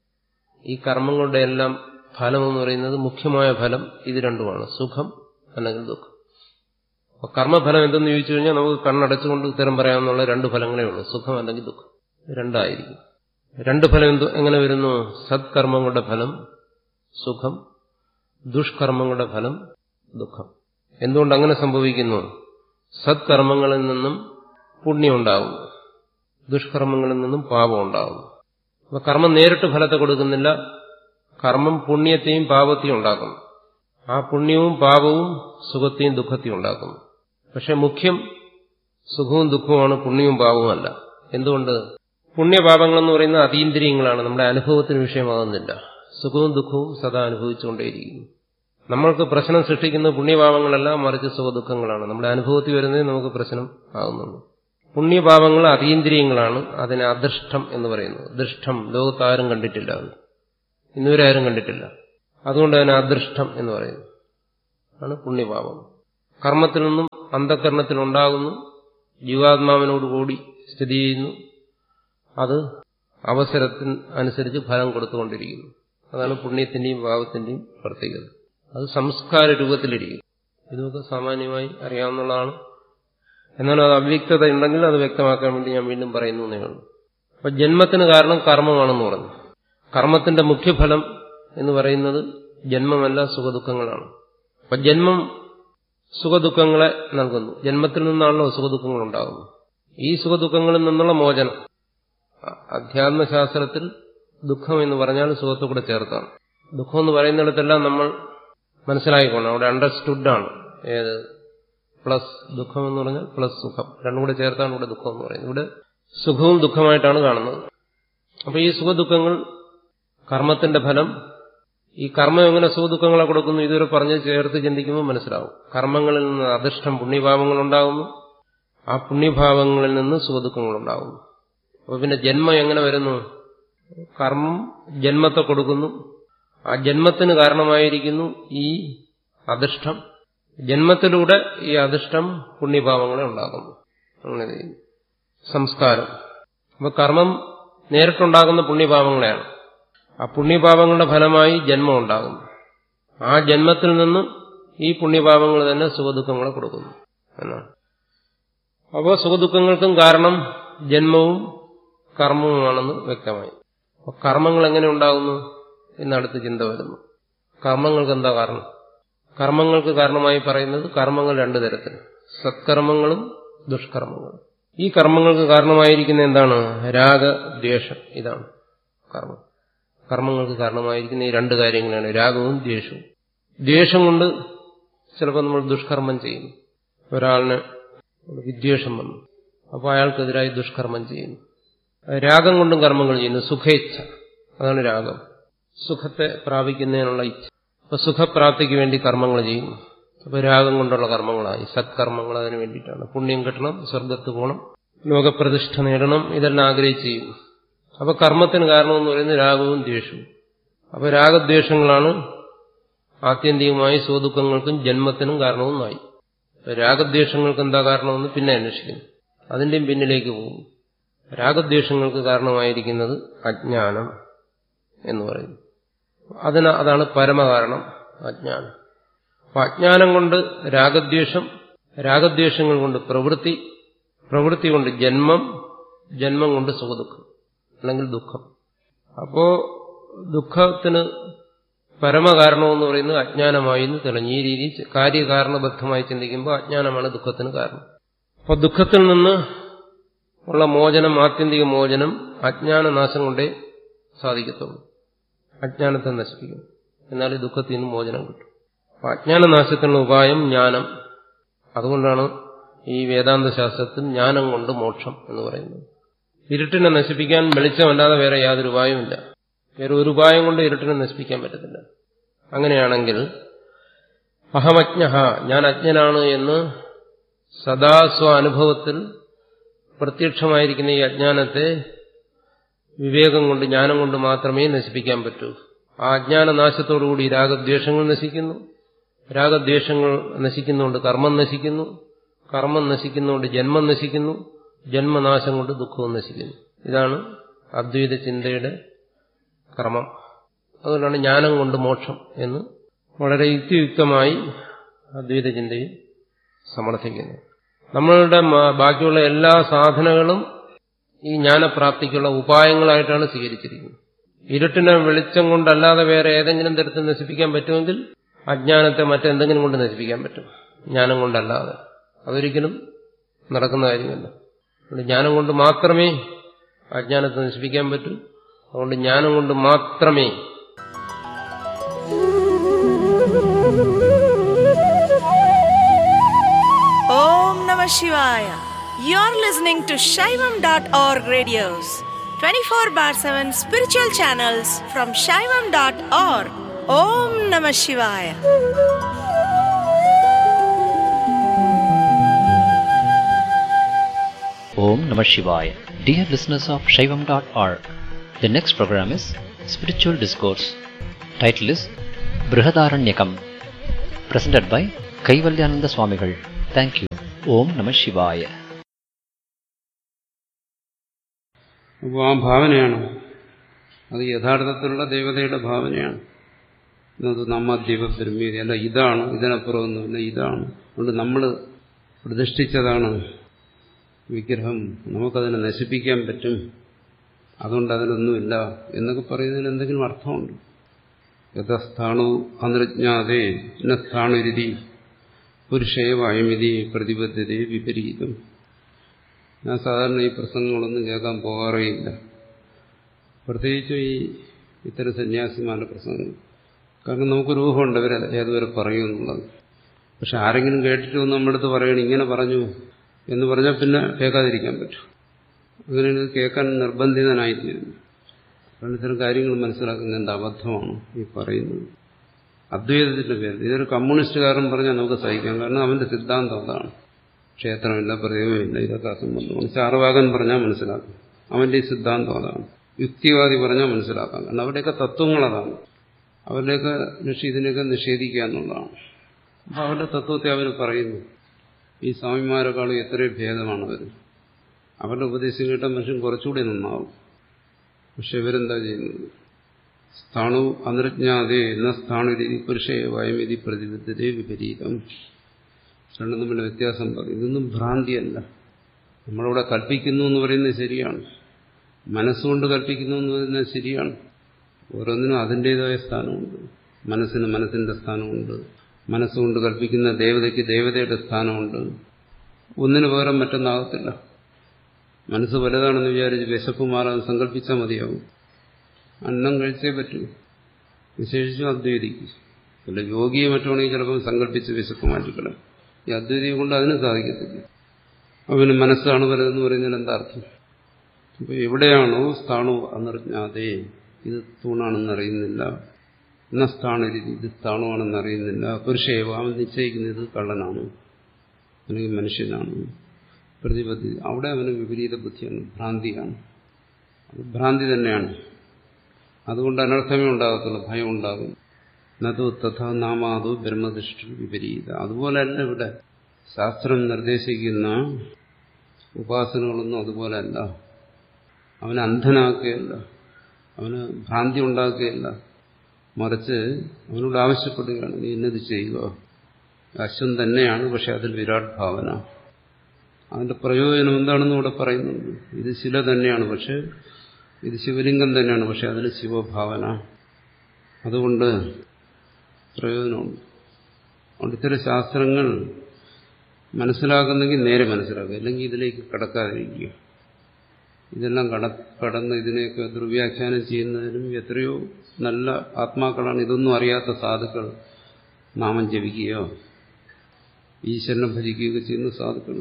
ഈ കർമ്മങ്ങളുടെ എല്ലാം ഫലം എന്ന് പറയുന്നത് മുഖ്യമായ ഫലം ഇത് രണ്ടുമാണ് സുഖം അല്ലെങ്കിൽ ദുഃഖം അപ്പൊ കർമ്മഫലം എന്തെന്ന് ചോദിച്ചു കഴിഞ്ഞാൽ നമുക്ക് കണ്ണടച്ചുകൊണ്ട് ഉത്തരം പറയാമെന്നുള്ള രണ്ട് ഫലങ്ങളേ ഉള്ളൂ സുഖം അല്ലെങ്കിൽ ദുഃഖം രണ്ടായിരിക്കും രണ്ട് ഫലം എന്ത് എങ്ങനെ വരുന്നു സത്കർമ്മങ്ങളുടെ ഫലം സുഖം ദുഷ്കർമ്മങ്ങളുടെ ഫലം ദുഃഖം എന്തുകൊണ്ട് അങ്ങനെ സംഭവിക്കുന്നു സത്കർമ്മങ്ങളിൽ നിന്നും പുണ്യം ഉണ്ടാകുന്നു ദുഷ്കർമ്മങ്ങളിൽ നിന്നും പാപം ഉണ്ടാകുന്നു അപ്പൊ കർമ്മം നേരിട്ട് ഫലത്തെ കൊടുക്കുന്നില്ല കർമ്മം പുണ്യത്തെയും പാപത്തെയും ഉണ്ടാക്കുന്നു ആ പുണ്യവും പാപവും സുഖത്തെയും ദുഃഖത്തെയും ഉണ്ടാക്കുന്നു പക്ഷെ മുഖ്യം സുഖവും ദുഃഖവുമാണ് പുണ്യവും പാപവും അല്ല എന്തുകൊണ്ട് പുണ്യപാപങ്ങളെന്ന് പറയുന്ന അതീന്ദ്രിയങ്ങളാണ് നമ്മുടെ അനുഭവത്തിന് വിഷയമാകുന്നില്ല സുഖവും ദുഃഖവും സദാ അനുഭവിച്ചുകൊണ്ടേയിരിക്കുന്നു നമ്മൾക്ക് പ്രശ്നം സൃഷ്ടിക്കുന്ന പുണ്യപാപങ്ങളല്ല മറിച്ച് സുഖദുഃഖങ്ങളാണ് നമ്മുടെ അനുഭവത്തിൽ വരുന്നതേ നമുക്ക് പ്രശ്നം ആകുന്നുള്ളൂ പുണ്യപാപങ്ങൾ അതീന്ദ്രിയങ്ങളാണ് അതിനെ അദൃഷ്ടം എന്ന് പറയുന്നത് ദൃഷ്ടം ലോകത്താരും കണ്ടിട്ടില്ല അത് ഇന്നുവരെ ആരും കണ്ടിട്ടില്ല അതുകൊണ്ട് അതിനെ അദൃഷ്ടം എന്ന് പറയുന്നു ആണ് പുണ്യപാപം കർമ്മത്തിൽ നിന്നും അന്ധകരണത്തിൽ ഉണ്ടാകുന്നു ജീവാത്മാവിനോട് കൂടി സ്ഥിതി ചെയ്യുന്നു അത് അവസരത്തിന് അനുസരിച്ച് ഫലം കൊടുത്തുകൊണ്ടിരിക്കുന്നു അതാണ് പുണ്യത്തിന്റെയും ഭാവത്തിന്റെയും പ്രത്യേകത അത് സംസ്കാര രൂപത്തിലിരിക്കും ഇതൊക്കെ സാമാന്യമായി അറിയാവുന്നതാണ് എന്നാൽ അത് അവ്യക്തത ഉണ്ടെങ്കിൽ അത് വ്യക്തമാക്കാൻ വേണ്ടി ഞാൻ വീണ്ടും പറയുന്നു എന്നേ ഉള്ളൂ അപ്പൊ ജന്മത്തിന് കാരണം കർമ്മമാണെന്ന് പറഞ്ഞു കർമ്മത്തിന്റെ മുഖ്യഫലം എന്ന് പറയുന്നത് ജന്മമല്ല സുഖദുഃഖങ്ങളാണ് അപ്പൊ ജന്മം സുഖദുഃഖങ്ങളെ നൽകുന്നു ജന്മത്തിൽ നിന്നാണല്ലോ സുഖദുഃഖങ്ങൾ ഉണ്ടാകുന്നത് ഈ സുഖദുഃഖങ്ങളിൽ നിന്നുള്ള മോചനം അധ്യാത്മശാസ്ത്രത്തിൽ ദുഃഖം എന്ന് പറഞ്ഞാൽ സുഖത്തെ കൂടെ ചേർത്താണ് ദുഃഖം എന്ന് പറയുന്നിടത്തെല്ലാം നമ്മൾ മനസ്സിലായിക്കോണം അവിടെ അണ്ടർസ്റ്റുഡ് ആണ് ഏത് പ്ലസ് ദുഃഖം എന്ന് പറഞ്ഞാൽ പ്ലസ് സുഖം രണ്ടും കൂടെ ചേർത്താണ് ഇവിടെ ദുഃഖം എന്ന് പറയുന്നത് ഇവിടെ സുഖവും ദുഃഖമായിട്ടാണ് കാണുന്നത് അപ്പൊ ഈ സുഖദുഃഖങ്ങൾ കർമ്മത്തിന്റെ ഫലം ഈ കർമ്മം എങ്ങനെ സുഖദുഃഖങ്ങളെ കൊടുക്കുന്നു ഇതുവരെ പറഞ്ഞ് ചേർത്ത് ചിന്തിക്കുമ്പോൾ മനസ്സിലാവും കർമ്മങ്ങളിൽ നിന്ന് അധിഷ്ഠം പുണ്യഭാവങ്ങൾ ഉണ്ടാകുന്നു ആ പുണ്യഭാവങ്ങളിൽ നിന്ന് സുഖദുഃഖങ്ങൾ ഉണ്ടാകുന്നു അപ്പൊ പിന്നെ ജന്മം എങ്ങനെ വരുന്നു കർമ്മം ജന്മത്തെ കൊടുക്കുന്നു ആ ജന്മത്തിന് കാരണമായിരിക്കുന്നു ഈ അധിഷ്ഠം ജന്മത്തിലൂടെ ഈ അധിഷ്ഠം പുണ്യഭാവങ്ങളെ ഉണ്ടാകുന്നു അങ്ങനെ സംസ്കാരം അപ്പൊ കർമ്മം നേരിട്ടുണ്ടാകുന്ന പുണ്യഭാവങ്ങളെയാണ് ആ പുണ്യപാപങ്ങളുടെ ഫലമായി ജന്മം ഉണ്ടാകുന്നു ആ ജന്മത്തിൽ നിന്ന് ഈ പുണ്യപാപങ്ങൾ തന്നെ സുഖദുഃഖങ്ങളെ കൊടുക്കുന്നു എന്നാണ് അപ്പോൾ സുഖദുഃഖങ്ങൾക്കും കാരണം ജന്മവും കർമ്മവുമാണെന്ന് വ്യക്തമായി അപ്പോൾ കർമ്മങ്ങൾ എങ്ങനെ ഉണ്ടാകുന്നു എന്നടുത്ത് ചിന്ത വരുന്നു കർമ്മങ്ങൾക്ക് എന്താ കാരണം കർമ്മങ്ങൾക്ക് കാരണമായി പറയുന്നത് കർമ്മങ്ങൾ രണ്ടു തരത്തിൽ സത്കർമ്മങ്ങളും ദുഷ്കർമ്മങ്ങളും ഈ കർമ്മങ്ങൾക്ക് കാരണമായിരിക്കുന്ന എന്താണ് രാഗദ്വേഷം ഇതാണ് കർമ്മം കർമ്മങ്ങൾക്ക് കാരണമായിരിക്കുന്ന ഈ രണ്ട് കാര്യങ്ങളാണ് രാഗവും ദ്വേഷവും ദ്വേഷം കൊണ്ട് ചിലപ്പോൾ നമ്മൾ ദുഷ്കർമ്മം ചെയ്യുന്നു ഒരാളിന് വിദ്വേഷം വന്നു അപ്പോൾ അയാൾക്കെതിരായി ദുഷ്കർമ്മം ചെയ്യുന്നു രാഗം കൊണ്ടും കർമ്മങ്ങൾ ചെയ്യുന്നു സുഖേച്ഛ അതാണ് രാഗം സുഖത്തെ പ്രാപിക്കുന്നതിനുള്ള ഇച്ഛ അപ്പൊ സുഖപ്രാപ്തിക്ക് വേണ്ടി കർമ്മങ്ങൾ ചെയ്യുന്നു അപ്പൊ രാഗം കൊണ്ടുള്ള കർമ്മങ്ങളായി സത്കർമ്മങ്ങൾ അതിനു വേണ്ടിയിട്ടാണ് പുണ്യം കിട്ടണം സ്വർഗത്ത് പോകണം ലോകപ്രതിഷ്ഠ നേടണം ഇതെല്ലാം ആഗ്രഹിച്ച് ചെയ്യുന്നു അപ്പൊ കർമ്മത്തിന് കാരണമെന്ന് പറയുന്നത് രാഗവും ദ്വേഷവും അപ്പൊ രാഗദ്വേഷങ്ങളാണ് ആത്യന്തികമായി സ്വദുഃഖങ്ങൾക്കും ജന്മത്തിനും കാരണവുമായി രാഗദ്വേഷങ്ങൾക്ക് എന്താ കാരണമെന്ന് പിന്നെ അന്വേഷിക്കുന്നു അതിന്റെയും പിന്നിലേക്ക് പോകും രാഗദ്വേഷങ്ങൾക്ക് കാരണമായിരിക്കുന്നത് അജ്ഞാനം എന്ന് പറയുന്നു അതിന് അതാണ് പരമകാരണം അജ്ഞാനം അപ്പൊ അജ്ഞാനം കൊണ്ട് രാഗദ്വേഷം രാഗദ്വേഷങ്ങൾ കൊണ്ട് പ്രവൃത്തി പ്രവൃത്തി കൊണ്ട് ജന്മം ജന്മം കൊണ്ട് സുഖദുഃഖം അല്ലെങ്കിൽ ദുഃഖം അപ്പോ ദുഃഖത്തിന് പരമകാരണമെന്ന് പറയുന്നത് അജ്ഞാനമായി എന്ന് തെളിഞ്ഞു ഈ രീതി കാര്യകാരണബദ്ധമായി ചിന്തിക്കുമ്പോൾ അജ്ഞാനമാണ് ദുഃഖത്തിന് കാരണം അപ്പോൾ ദുഃഖത്തിൽ നിന്ന് ഉള്ള മോചനം ആത്യന്തിക മോചനം അജ്ഞാനനാശം കൊണ്ടേ സാധിക്കത്തുള്ളൂ അജ്ഞാനത്തെ നശിപ്പിക്കും എന്നാൽ ഈ ദുഃഖത്തിൽ നിന്ന് മോചനം കിട്ടും അപ്പോൾ അജ്ഞാനനാശത്തിനുള്ള ഉപായം ജ്ഞാനം അതുകൊണ്ടാണ് ഈ വേദാന്ത ശാസ്ത്രത്തിൽ ജ്ഞാനം കൊണ്ട് മോക്ഷം എന്ന് പറയുന്നത് ഇരുട്ടിനെ നശിപ്പിക്കാൻ വെളിച്ചമല്ലാതെ വേറെ യാതൊരു ഉപായവുമില്ല വേറെ ഒരു ഉപായം കൊണ്ട് ഇരുട്ടിനെ നശിപ്പിക്കാൻ പറ്റത്തില്ല അങ്ങനെയാണെങ്കിൽ അഹമജ്ഞ ഞാൻ അജ്ഞനാണ് എന്ന് സദാ സ്വ അനുഭവത്തിൽ പ്രത്യക്ഷമായിരിക്കുന്ന ഈ അജ്ഞാനത്തെ വിവേകം കൊണ്ട് ജ്ഞാനം കൊണ്ട് മാത്രമേ നശിപ്പിക്കാൻ പറ്റൂ ആ അജ്ഞാനനാശത്തോടുകൂടി രാഗദ്വേഷങ്ങൾ നശിക്കുന്നു രാഗദ്വേഷങ്ങൾ നശിക്കുന്നുകൊണ്ട് കർമ്മം നശിക്കുന്നു കർമ്മം നശിക്കുന്നുകൊണ്ട് ജന്മം നശിക്കുന്നു ജന്മനാശം കൊണ്ട് ദുഃഖവും നശിക്കുന്നു ഇതാണ് അദ്വൈത ചിന്തയുടെ ക്രമം അതുകൊണ്ടാണ് ജ്ഞാനം കൊണ്ട് മോക്ഷം എന്ന് വളരെ യുക്തിയുക്തമായി അദ്വൈത ചിന്തയിൽ സമർത്ഥിക്കുന്നത് നമ്മളുടെ ബാക്കിയുള്ള എല്ലാ സാധനങ്ങളും ഈ ജ്ഞാനപ്രാപ്തിക്കുള്ള ഉപായങ്ങളായിട്ടാണ് സ്വീകരിച്ചിരിക്കുന്നത് ഇരുട്ടിനെ വെളിച്ചം കൊണ്ടല്ലാതെ വേറെ ഏതെങ്കിലും തരത്തിൽ നശിപ്പിക്കാൻ പറ്റുമെങ്കിൽ അജ്ഞാനത്തെ മറ്റെന്തെങ്കിലും കൊണ്ട് നശിപ്പിക്കാൻ പറ്റും ജ്ഞാനം കൊണ്ടല്ലാതെ അതൊരിക്കലും നടക്കുന്ന കാര്യമല്ല അതുകൊണ്ട് ജ്ഞാനം കൊണ്ട് മാത്രമേ അജ്ഞാനത്തെ നശിപ്പിക്കാൻ പറ്റൂ അതുകൊണ്ട് ജ്ഞാനം കൊണ്ട് മാത്രമേ Om Namah Shivaya. You're listening to Shaivam.org radios, 24 bar 7 spiritual channels from Shaivam.org. Om Namah Shivaya. Om Namah Shivaya. Dear listeners of Shaivam.org, the next program is Spiritual Discourse. Title is Brihadaranyakam. Presented by Kaivalyananda Swamigal. Thank you. Om Namah Shivaya. അപ്പോൾ ആ ഭാവനയാണ് അത് യഥാർത്ഥത്തിലുള്ള ദേവതയുടെ ഭാവനയാണ് എന്നത് നമ്മ ദൈവബ്രഹ്മീതി അല്ല ഇതാണ് ഇതിനപ്പുറമൊന്നുമില്ല ഇതാണ് അതുകൊണ്ട് നമ്മൾ പ്രതിഷ്ഠിച്ചതാണ് വിഗ്രഹം നമുക്കതിനെ നശിപ്പിക്കാൻ പറ്റും അതുകൊണ്ട് അതിനൊന്നുമില്ല എന്നൊക്കെ പറയുന്നതിന് എന്തെങ്കിലും അർത്ഥമുണ്ട് യഥസ്ഥാണു അനൃജ്ഞാതേ ന സ്ഥാണുരുതി പുരുഷേവായമിതി പ്രതിബദ്ധത വിപരീതം ഞാൻ സാധാരണ ഈ പ്രസംഗങ്ങളൊന്നും കേൾക്കാൻ പോകാറേയില്ല പ്രത്യേകിച്ചും ഈ ഇത്തരം സന്യാസിമാരുടെ പ്രസംഗങ്ങൾ കാരണം നമുക്കൊരു ഊഹമുണ്ട് ഇവരെ ഏതുവരെ പറയും എന്നുള്ളത് പക്ഷെ ആരെങ്കിലും കേട്ടിട്ട് വന്ന് നമ്മുടെ അടുത്ത് പറയണം ഇങ്ങനെ പറഞ്ഞു എന്ന് പറഞ്ഞാൽ പിന്നെ കേൾക്കാതിരിക്കാൻ പറ്റും അങ്ങനെ ഇത് കേൾക്കാൻ നിർബന്ധിതനായിത്തീരുന്നു കാരണം ഇത്തരം കാര്യങ്ങൾ മനസ്സിലാക്കുന്ന എന്ത് അബദ്ധമാണ് ഈ പറയുന്നത് അദ്വൈതത്തിന്റെ പേര് ഇതൊരു കമ്മ്യൂണിസ്റ്റുകാരൻ പറഞ്ഞാൽ നമുക്ക് സഹിക്കാം കാരണം അവന്റെ സിദ്ധാന്തം അതാണ് ക്ഷേത്രമില്ല പ്രയോഗമില്ല ഇതൊക്കെ അസംബന്ധമാണ് ചാർവാകൻ പറഞ്ഞാൽ മനസ്സിലാക്കും അവന്റെ ഈ സിദ്ധാന്തം അതാണ് യുക്തിവാദി പറഞ്ഞാൽ മനസ്സിലാക്കാം കാരണം അവരുടെയൊക്കെ തത്വങ്ങൾ അതാണ് അവരുടെയൊക്കെ ലക്ഷ്യം ഇതിനെയൊക്കെ നിഷേധിക്കുക എന്നുള്ളതാണ് അപ്പോൾ അവരുടെ തത്വത്തെ അവർ പറയുന്നു ഈ സ്വാമിമാരെക്കാളും എത്രയോ ഭേദമാണ് അവർ അവരുടെ ഉപദേശം കേട്ട മനുഷ്യൻ കുറച്ചുകൂടി നന്നാവും പക്ഷെ ഇവരെന്താ ചെയ്യുന്നത് സ്ഥാണു അനൃജ്ഞാതേ എന്ന സ്ഥാണുരീതി പുരുഷേ വയമിതി പ്രതിബദ്ധതേ വിപരീതം രണ്ടും തമ്മിലുള്ള വ്യത്യാസം പറയും ഇതൊന്നും ഭ്രാന്തിയല്ല നമ്മളിവിടെ കൽപ്പിക്കുന്നു എന്ന് പറയുന്നത് ശരിയാണ് മനസ്സുകൊണ്ട് കൽപ്പിക്കുന്നു എന്ന് പറയുന്നത് ശരിയാണ് ഓരോന്നിനും അതിൻ്റെതായ സ്ഥാനമുണ്ട് മനസ്സിന് മനസ്സിന്റെ സ്ഥാനമുണ്ട് മനസ്സുകൊണ്ട് കൽപ്പിക്കുന്ന ദേവതയ്ക്ക് ദേവതയുടെ സ്ഥാനമുണ്ട് ഒന്നിനു പകരം മറ്റൊന്നാകത്തില്ല മനസ്സ് വലുതാണെന്ന് വിചാരിച്ച് വിശപ്പ് മാറാൻ സങ്കല്പിച്ചാൽ മതിയാവും അന്നം കഴിച്ചേ പറ്റൂ വിശേഷിച്ചും അദ്വൈതിക്ക് അല്ല യോഗിയെ മറ്റുവാണെങ്കിൽ ചിലപ്പോൾ സങ്കല്പിച്ച് വിശപ്പ് മാറ്റിക്കളയും ഈ അദ്വൈതിയെ കൊണ്ട് അതിന് സാധിക്കത്തില്ല അവന് മനസ്സാണ് വലുതെന്ന് പറയുന്നതിന് എന്താ അർത്ഥം അപ്പൊ എവിടെയാണോ സ്ഥാണു അന്നറിഞ്ഞാതെ ഇത് തൂണാണെന്ന് അറിയുന്നില്ല എന്ന സ്ഥാണരുതി ഇത് സ്ഥാണുവാണെന്ന് അറിയുന്നില്ല പുരുഷേവ അവൻ നിശ്ചയിക്കുന്നത് ഇത് കള്ളനാണ് അല്ലെങ്കിൽ മനുഷ്യനാണ് പ്രതിപത്തി അവിടെ അവന് വിപരീത ബുദ്ധിയാണ് ഭ്രാന്തിയാണ് അത് ഭ്രാന്തി തന്നെയാണ് അതുകൊണ്ട് അനർത്ഥമേ ഉണ്ടാകത്തുള്ളൂ ഭയം ഉണ്ടാകും നതു തഥാ നാമാതു ബ്രഹ്മദൃഷ്ടി വിപരീത അതുപോലെയല്ല ഇവിടെ ശാസ്ത്രം നിർദ്ദേശിക്കുന്ന ഉപാസനകളൊന്നും അതുപോലെയല്ല അവനെ അന്ധനാക്കുകയല്ല അവന് ഭ്രാന്തി ഉണ്ടാക്കുകയല്ല മറിച്ച് അവനോട് ആവശ്യപ്പെടുകയാണ് നീ ഇന്നത് ചെയ്യുക അശ്വം തന്നെയാണ് പക്ഷെ അതിൽ വിരാട് ഭാവന അതിന്റെ പ്രയോജനം എന്താണെന്ന് ഇവിടെ പറയുന്നുണ്ട് ഇത് ശില തന്നെയാണ് പക്ഷെ ഇത് ശിവലിംഗം തന്നെയാണ് പക്ഷെ അതിൽ ശിവഭാവന അതുകൊണ്ട് പ്രയോജനമുണ്ട് അതുകൊണ്ട് ഇത്തരം ശാസ്ത്രങ്ങൾ മനസ്സിലാക്കുന്നെങ്കിൽ നേരെ മനസ്സിലാക്കുക അല്ലെങ്കിൽ ഇതിലേക്ക് കടക്കാതിരിക്കുക ഇതെല്ലാം കട കടന്ന് ഇതിനെയൊക്കെ ദുർവ്യാഖ്യാനം ചെയ്യുന്നതിനും എത്രയോ നല്ല ആത്മാക്കളാണ് ഇതൊന്നും അറിയാത്ത സാധുക്കൾ നാമം ജപിക്കുകയോ ഈശ്വരനെ ഭജിക്കുകയൊക്കെ ചെയ്യുന്ന സാധുക്കൾ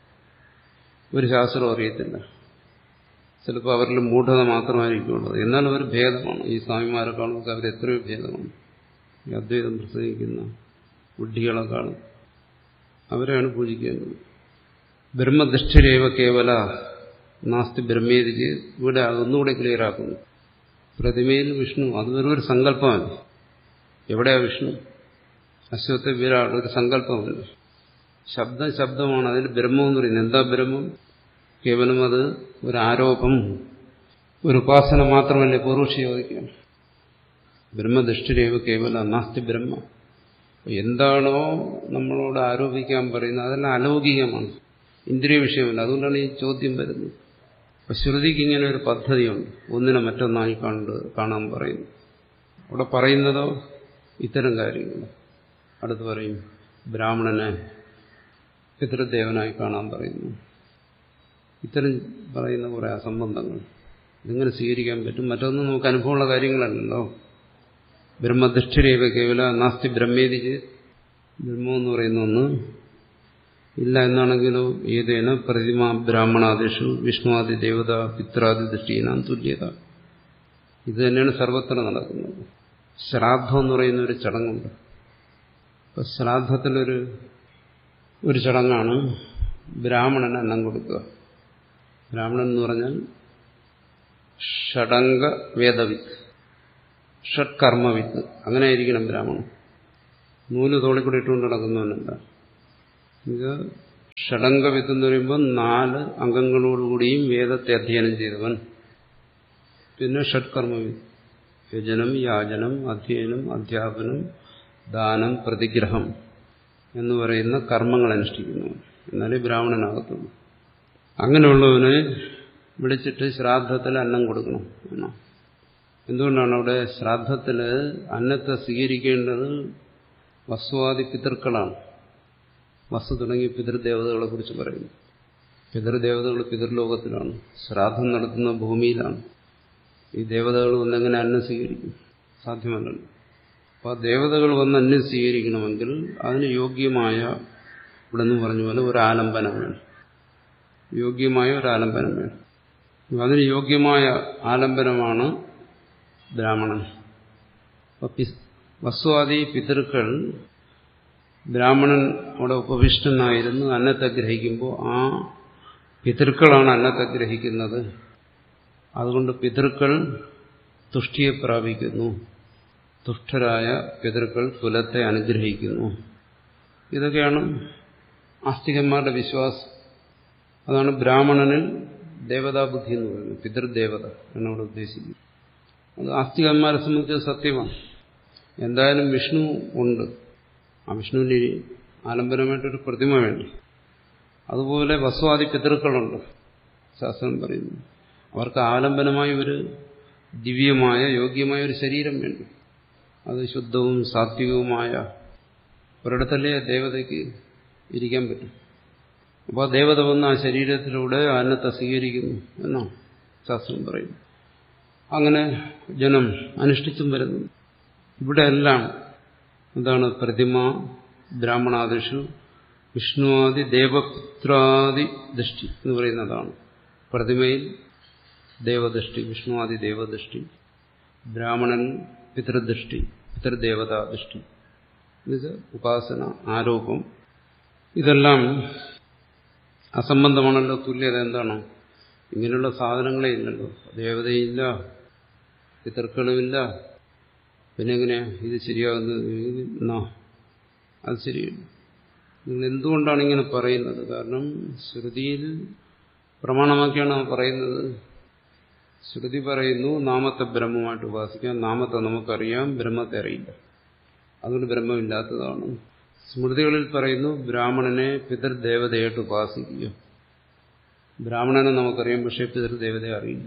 ഒരു ശാസ്ത്രം അറിയത്തില്ല ചിലപ്പോൾ അവരിൽ മൂഢത മാത്രമായിരിക്കുള്ളത് എന്നാൽ അവർ ഭേദമാണ് ഈ സ്വാമിമാരെക്കാളും അവർ എത്രയോ ഭേദമാണ് ഈ അദ്വൈതം പ്രസംഗിക്കുന്ന ബുദ്ധികളെക്കാളും അവരെയാണ് പൂജിക്കേണ്ടത് ബ്രഹ്മദൃഷ്ടിരേവ കേവല നാസ്തി ബ്രഹ്മേതിക്ക് ഇവിടെ അതൊന്നുകൂടെ ക്ലിയർ ആക്കുന്നു പ്രതിമയിൽ വിഷ്ണു അത് വെറും ഒരു സങ്കല്പമല്ല എവിടെയാ വിഷ്ണു അശ്വത്തെ വിരാട് ഒരു സങ്കല്പമല്ല ശബ്ദം ശബ്ദമാണ് അതിൽ ബ്രഹ്മം എന്ന് പറയുന്നത് എന്താ ബ്രഹ്മം കേവലം അത് ഒരു ആരോപം ഒരു ഉപാസന മാത്രമല്ലേ പൂർവക്ഷി ചോദിക്കുകയാണ് ബ്രഹ്മദൃഷ്ടിരേവ കേവല നാസ്തി ബ്രഹ്മ എന്താണോ നമ്മളോട് ആരോപിക്കാൻ പറയുന്നത് അതെല്ലാം അലൗകികമാണ് ഇന്ദ്രിയ വിഷയമല്ല അതുകൊണ്ടാണ് ഈ ചോദ്യം വരുന്നത് അപ്പൊ ശ്രുതിക്ക് ഇങ്ങനെ ഒരു പദ്ധതിയുണ്ട് ഒന്നിനെ മറ്റൊന്നായി കണ്ട് കാണാൻ പറയുന്നു അവിടെ പറയുന്നതോ ഇത്തരം കാര്യങ്ങൾ അടുത്ത് പറയും ബ്രാഹ്മണനെ പിതൃദേവനായി കാണാൻ പറയുന്നു ഇത്തരം പറയുന്ന കുറെ അസംബന്ധങ്ങൾ ഇതിങ്ങനെ സ്വീകരിക്കാൻ പറ്റും മറ്റൊന്നും നമുക്ക് അനുഭവമുള്ള കാര്യങ്ങളല്ലല്ലോ ബ്രഹ്മദൃഷ്ടിരേവ കേവല നാസ്തി ബ്രഹ്മേതിച്ച് ബ്രഹ്മം എന്ന് പറയുന്ന ഒന്ന് ഇല്ല എന്നാണെങ്കിലോ ഏതേന പ്രതിമ ബ്രാഹ്മണാദിഷു വിഷ്ണുവാദി ദേവത പിത്രാദി ദൃഷ്ടിനാം തുല്യത ഇത് തന്നെയാണ് സർവത്ര നടക്കുന്നത് ശ്രാദ്ധം എന്ന് പറയുന്ന ഒരു ചടങ്ങുണ്ട് അപ്പൊ ശ്രാദ്ധത്തിലൊരു ഒരു ചടങ്ങാണ് ബ്രാഹ്മണന് അന്നം കൊടുക്കുക ബ്രാഹ്മണൻ എന്ന് പറഞ്ഞാൽ ഷടങ്ക വേദവിത്ത് ഷഡ്കർമ്മവിത്ത് അങ്ങനെ ആയിരിക്കണം ബ്രാഹ്മണൻ നൂല് തോളിക്കൂടെ ഇട്ടുകൊണ്ട് നടക്കുന്നവനല്ല ഇത് ഷഡംഗവിത്ത് എന്ന് പറയുമ്പോൾ നാല് അംഗങ്ങളോടുകൂടിയും വേദത്തെ അധ്യയനം ചെയ്തവൻ പിന്നെ ഷഡ്കർമ്മവിത്ത് യജനം യാചനം അധ്യയനം അധ്യാപനം ദാനം പ്രതിഗ്രഹം എന്ന് പറയുന്ന കർമ്മങ്ങൾ അനുഷ്ഠിക്കുന്നവൻ എന്നാലേ ബ്രാഹ്മണനാകത്തുള്ളൂ അങ്ങനെയുള്ളവന് വിളിച്ചിട്ട് ശ്രാദ്ധത്തിൽ അന്നം കൊടുക്കണം എന്നാ എന്തുകൊണ്ടാണ് അവിടെ ശ്രാദ്ധത്തിൽ അന്നത്തെ സ്വീകരിക്കേണ്ടത് വസ്വാദി പിതൃക്കളാണ് വസ്തു തുടങ്ങിയ പിതൃദേവതകളെ കുറിച്ച് പറയുന്നു പിതൃദേവതകൾ പിതൃലോകത്തിലാണ് ശ്രാദ്ധം നടത്തുന്ന ഭൂമിയിലാണ് ഈ ദേവതകൾ വന്നെങ്ങനെ അന്നം സ്വീകരിക്കും സാധ്യമല്ലല്ലോ അപ്പോൾ ആ ദേവതകൾ വന്ന് അന്നം സ്വീകരിക്കണമെങ്കിൽ അതിന് യോഗ്യമായ ഇവിടെ നിന്ന് പറഞ്ഞ പോലെ ഒരു ആലംബനം വേണം യോഗ്യമായ ഒരു ആലംബനം വേണം അതിന് യോഗ്യമായ ആലംബനമാണ് ബ്രാഹ്മണൻ വസ്വാദി പിതൃക്കൾ ബ്രാഹ്മണൻ അവിടെ ഉപവിഷ്ടനായിരുന്നു അന്നത്തെ ഗ്രഹിക്കുമ്പോൾ ആ പിതൃക്കളാണ് അന്നത്തെ ഗ്രഹിക്കുന്നത് അതുകൊണ്ട് പിതൃക്കൾ തുഷ്ടിയെ പ്രാപിക്കുന്നു തുഷ്ടരായ പിതൃക്കൾ കുലത്തെ അനുഗ്രഹിക്കുന്നു ഇതൊക്കെയാണ് ആസ്തികന്മാരുടെ വിശ്വാസം അതാണ് ബ്രാഹ്മണനിൽ ദേവതാബുദ്ധി എന്ന് പറയുന്നത് പിതൃദേവത എന്നോട് ഉദ്ദേശിക്കുന്നത് അത് ആസ്തികന്മാരെ സംബന്ധിച്ച് സത്യമാണ് എന്തായാലും വിഷ്ണു ഉണ്ട് ആ വിഷ്ണുവിന് ആലംബനമായിട്ടൊരു പ്രതിമ വേണം അതുപോലെ വസ്വാദി പിതൃക്കളുണ്ട് ശാസ്ത്രം പറയുന്നു അവർക്ക് ആലംബനമായ ഒരു ദിവ്യമായ യോഗ്യമായ ഒരു ശരീരം വേണ്ടി അത് ശുദ്ധവും സാത്വികവുമായ ഒരിടത്തല്ലേ ദേവതയ്ക്ക് ഇരിക്കാൻ പറ്റും അപ്പോൾ ദേവത വന്ന് ആ ശരീരത്തിലൂടെ അന്നത്തെ സ്വീകരിക്കുന്നു എന്നാണ് ശാസ്ത്രം പറയുന്നു അങ്ങനെ ജനം അനുഷ്ഠിച്ചും വരുന്നു ഇവിടെ എല്ലാം എന്താണ് പ്രതിമ ബ്രാഹ്മണാദിഷു വിഷ്ണുവാദി ദേവപുത്രാദി ദൃഷ്ടി എന്ന് പറയുന്നതാണ് പ്രതിമയിൽ ദേവദൃഷ്ടി വിഷ്ണുവാദി ദേവദൃഷ്ടി ബ്രാഹ്മണൻ പിതൃദൃഷ്ടി പിതൃദേവതാ ദൃഷ്ടി ഇത് ഉപാസന ആരോപം ഇതെല്ലാം അസംബന്ധമാണല്ലോ തുല്യത എന്താണ് ഇങ്ങനെയുള്ള സാധനങ്ങളേ ഇല്ലല്ലോ ദേവതയില്ല പിതൃക്കളുമില്ല പിന്നെ എങ്ങനെയാ ഇത് ശരിയാകുന്നത് എന്നാ അത് ശരിയല്ല നിങ്ങൾ എന്തുകൊണ്ടാണ് ഇങ്ങനെ പറയുന്നത് കാരണം ശ്രുതിയിൽ പ്രമാണമാക്കിയാണ് പറയുന്നത് ശ്രുതി പറയുന്നു നാമത്തെ ബ്രഹ്മമായിട്ട് ഉപാസിക്കാം നാമത്തെ നമുക്കറിയാം ബ്രഹ്മത്തെ അറിയില്ല അതുകൊണ്ട് ബ്രഹ്മമില്ലാത്തതാണ് സ്മൃതികളിൽ പറയുന്നു ബ്രാഹ്മണനെ പിതൃദേവതയായിട്ട് ഉപാസിക്കുക ബ്രാഹ്മണനെ നമുക്കറിയാം പക്ഷേ പിതൃദേവതയെ അറിയില്ല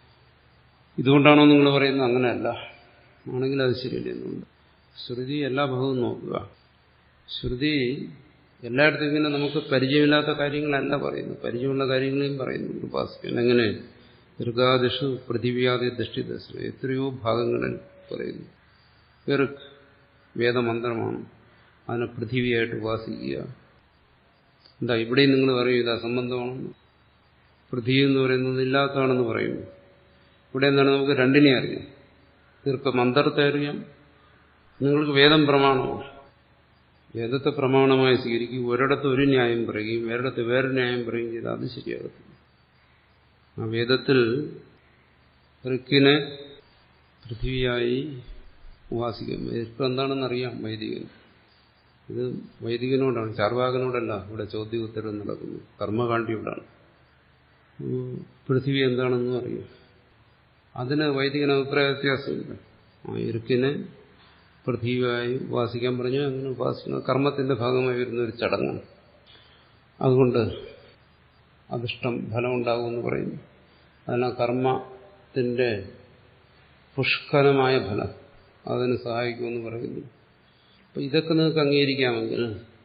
ഇതുകൊണ്ടാണോ നിങ്ങൾ പറയുന്നത് അങ്ങനെയല്ല ആണെങ്കിൽ അത് ശരിയല്ല എന്നുണ്ട് ശ്രുതി എല്ലാ ഭാഗവും നോക്കുക ശ്രുതി എല്ലായിടത്തും ഇങ്ങനെ നമുക്ക് പരിചയമില്ലാത്ത കാര്യങ്ങളല്ല പറയുന്നത് പരിചയമുള്ള കാര്യങ്ങളെയും പറയുന്നു ഉപാസിക്കാൻ എങ്ങനെ ദീർഘാദിഷു പൃഥിവ്യാദി ദൃഷ്ടിദശ എത്രയോ ഭാഗങ്ങളിൽ പറയുന്നു ഇർക്ക് വേദമന്ത്രമാണ് അതിനെ പൃഥിവിയായിട്ട് ഉപാസിക്കുക എന്താ ഇവിടെയും നിങ്ങൾ പറയും ഇത് അസംബന്ധമാണെന്ന് പൃഥ്വി എന്ന് പറയുന്നത് ഇല്ലാത്തതാണെന്ന് പറയുന്നു ഇവിടെ എന്താണ് നമുക്ക് രണ്ടിനെ അറിയാം ദീർഘ മന്ത്രത്തെ അറിയാം നിങ്ങൾക്ക് വേദം പ്രമാണമാണ് വേദത്തെ പ്രമാണമായി സ്വീകരിക്കും ഒരിടത്ത് ഒരു ന്യായം പറയുകയും വേറിടത്ത് വേറെ ന്യായം പറയുകയും ചെയ്താൽ അത് ശരിയാകത്തില്ല ആ വേദത്തിൽ ഋക്കിനെ പൃഥ്വിയായി ഉപാസിക്കും ഇപ്പം എന്താണെന്ന് അറിയാം വൈദികൻ ഇത് വൈദികനോടാണ് ചാർവാകനോടല്ല ഇവിടെ ചോദ്യ ഉത്തരം നടക്കുന്നു കർമ്മകാണ്ഡിയോടാണ് പൃഥ്വി എന്താണെന്നും അറിയാം അതിന് വൈദികന് അഭിപ്രായ വ്യത്യാസമില്ല ആ ഇറുക്കിനെ പൃഥ്വിയായി ഉപാസിക്കാൻ പറഞ്ഞു അങ്ങനെ ഉപാസിക്കുന്ന കർമ്മത്തിന്റെ ഭാഗമായി വരുന്ന ഒരു ചടങ്ങാണ് അതുകൊണ്ട് അധിഷ്ടം ഫലമുണ്ടാകുമെന്ന് പറയുന്നു അതിന് കർമ്മത്തിന്റെ പുഷ്കലമായ ഫലം അതിന് സഹായിക്കുമെന്ന് പറയുന്നു അപ്പം ഇതൊക്കെ നിങ്ങൾക്ക് അംഗീകരിക്കാമെങ്കിൽ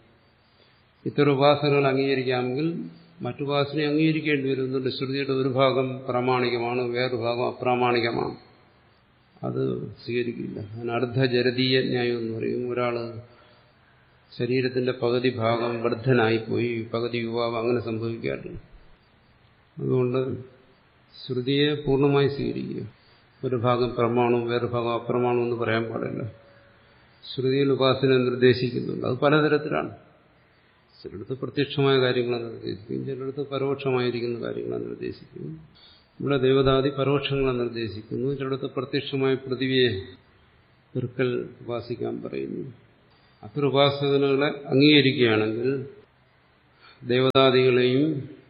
ഇത്തരം ഉപാസനകൾ അംഗീകരിക്കാമെങ്കിൽ മറ്റുപാസനയെ അംഗീകരിക്കേണ്ടി വരുന്നുണ്ട് ശ്രുതിയുടെ ഒരു ഭാഗം പ്രാമാണികമാണ് വേറൊരു ഭാഗം അപ്രാമാണികമാണ് അത് സ്വീകരിക്കില്ല അതിന് അർദ്ധജരതീയ ന്യായം എന്ന് പറയും ഒരാൾ ശരീരത്തിന്റെ പകുതി ഭാഗം വൃദ്ധനായിപ്പോയി പകുതി യുവാവ് അങ്ങനെ സംഭവിക്കാറില്ല അതുകൊണ്ട് ശ്രുതിയെ പൂർണ്ണമായി സ്വീകരിക്കുക ഒരു ഭാഗം പ്രമാണവും വേറെ ഭാഗം അപ്രമാണവും എന്ന് പറയാൻ പാടില്ല ശ്രുതിയിൽ ഉപാസന നിർദ്ദേശിക്കുന്നുണ്ട് അത് പലതരത്തിലാണ് ചിലടത്ത് പ്രത്യക്ഷമായ കാര്യങ്ങളെ നിർദ്ദേശിക്കും ചിലടത്ത് പരോക്ഷമായിരിക്കുന്ന കാര്യങ്ങളെ നിർദ്ദേശിക്കും ഇവിടെ ദേവതാദി പരോക്ഷങ്ങളെ നിർദ്ദേശിക്കുന്നു ചിലടത്ത് പ്രത്യക്ഷമായ പൃഥിവിയെ ഒരിക്കൽ ഉപാസിക്കാൻ പറയുന്നു അത്തരം ഉപാസനകളെ അംഗീകരിക്കുകയാണെങ്കിൽ ദേവതാദികളെയും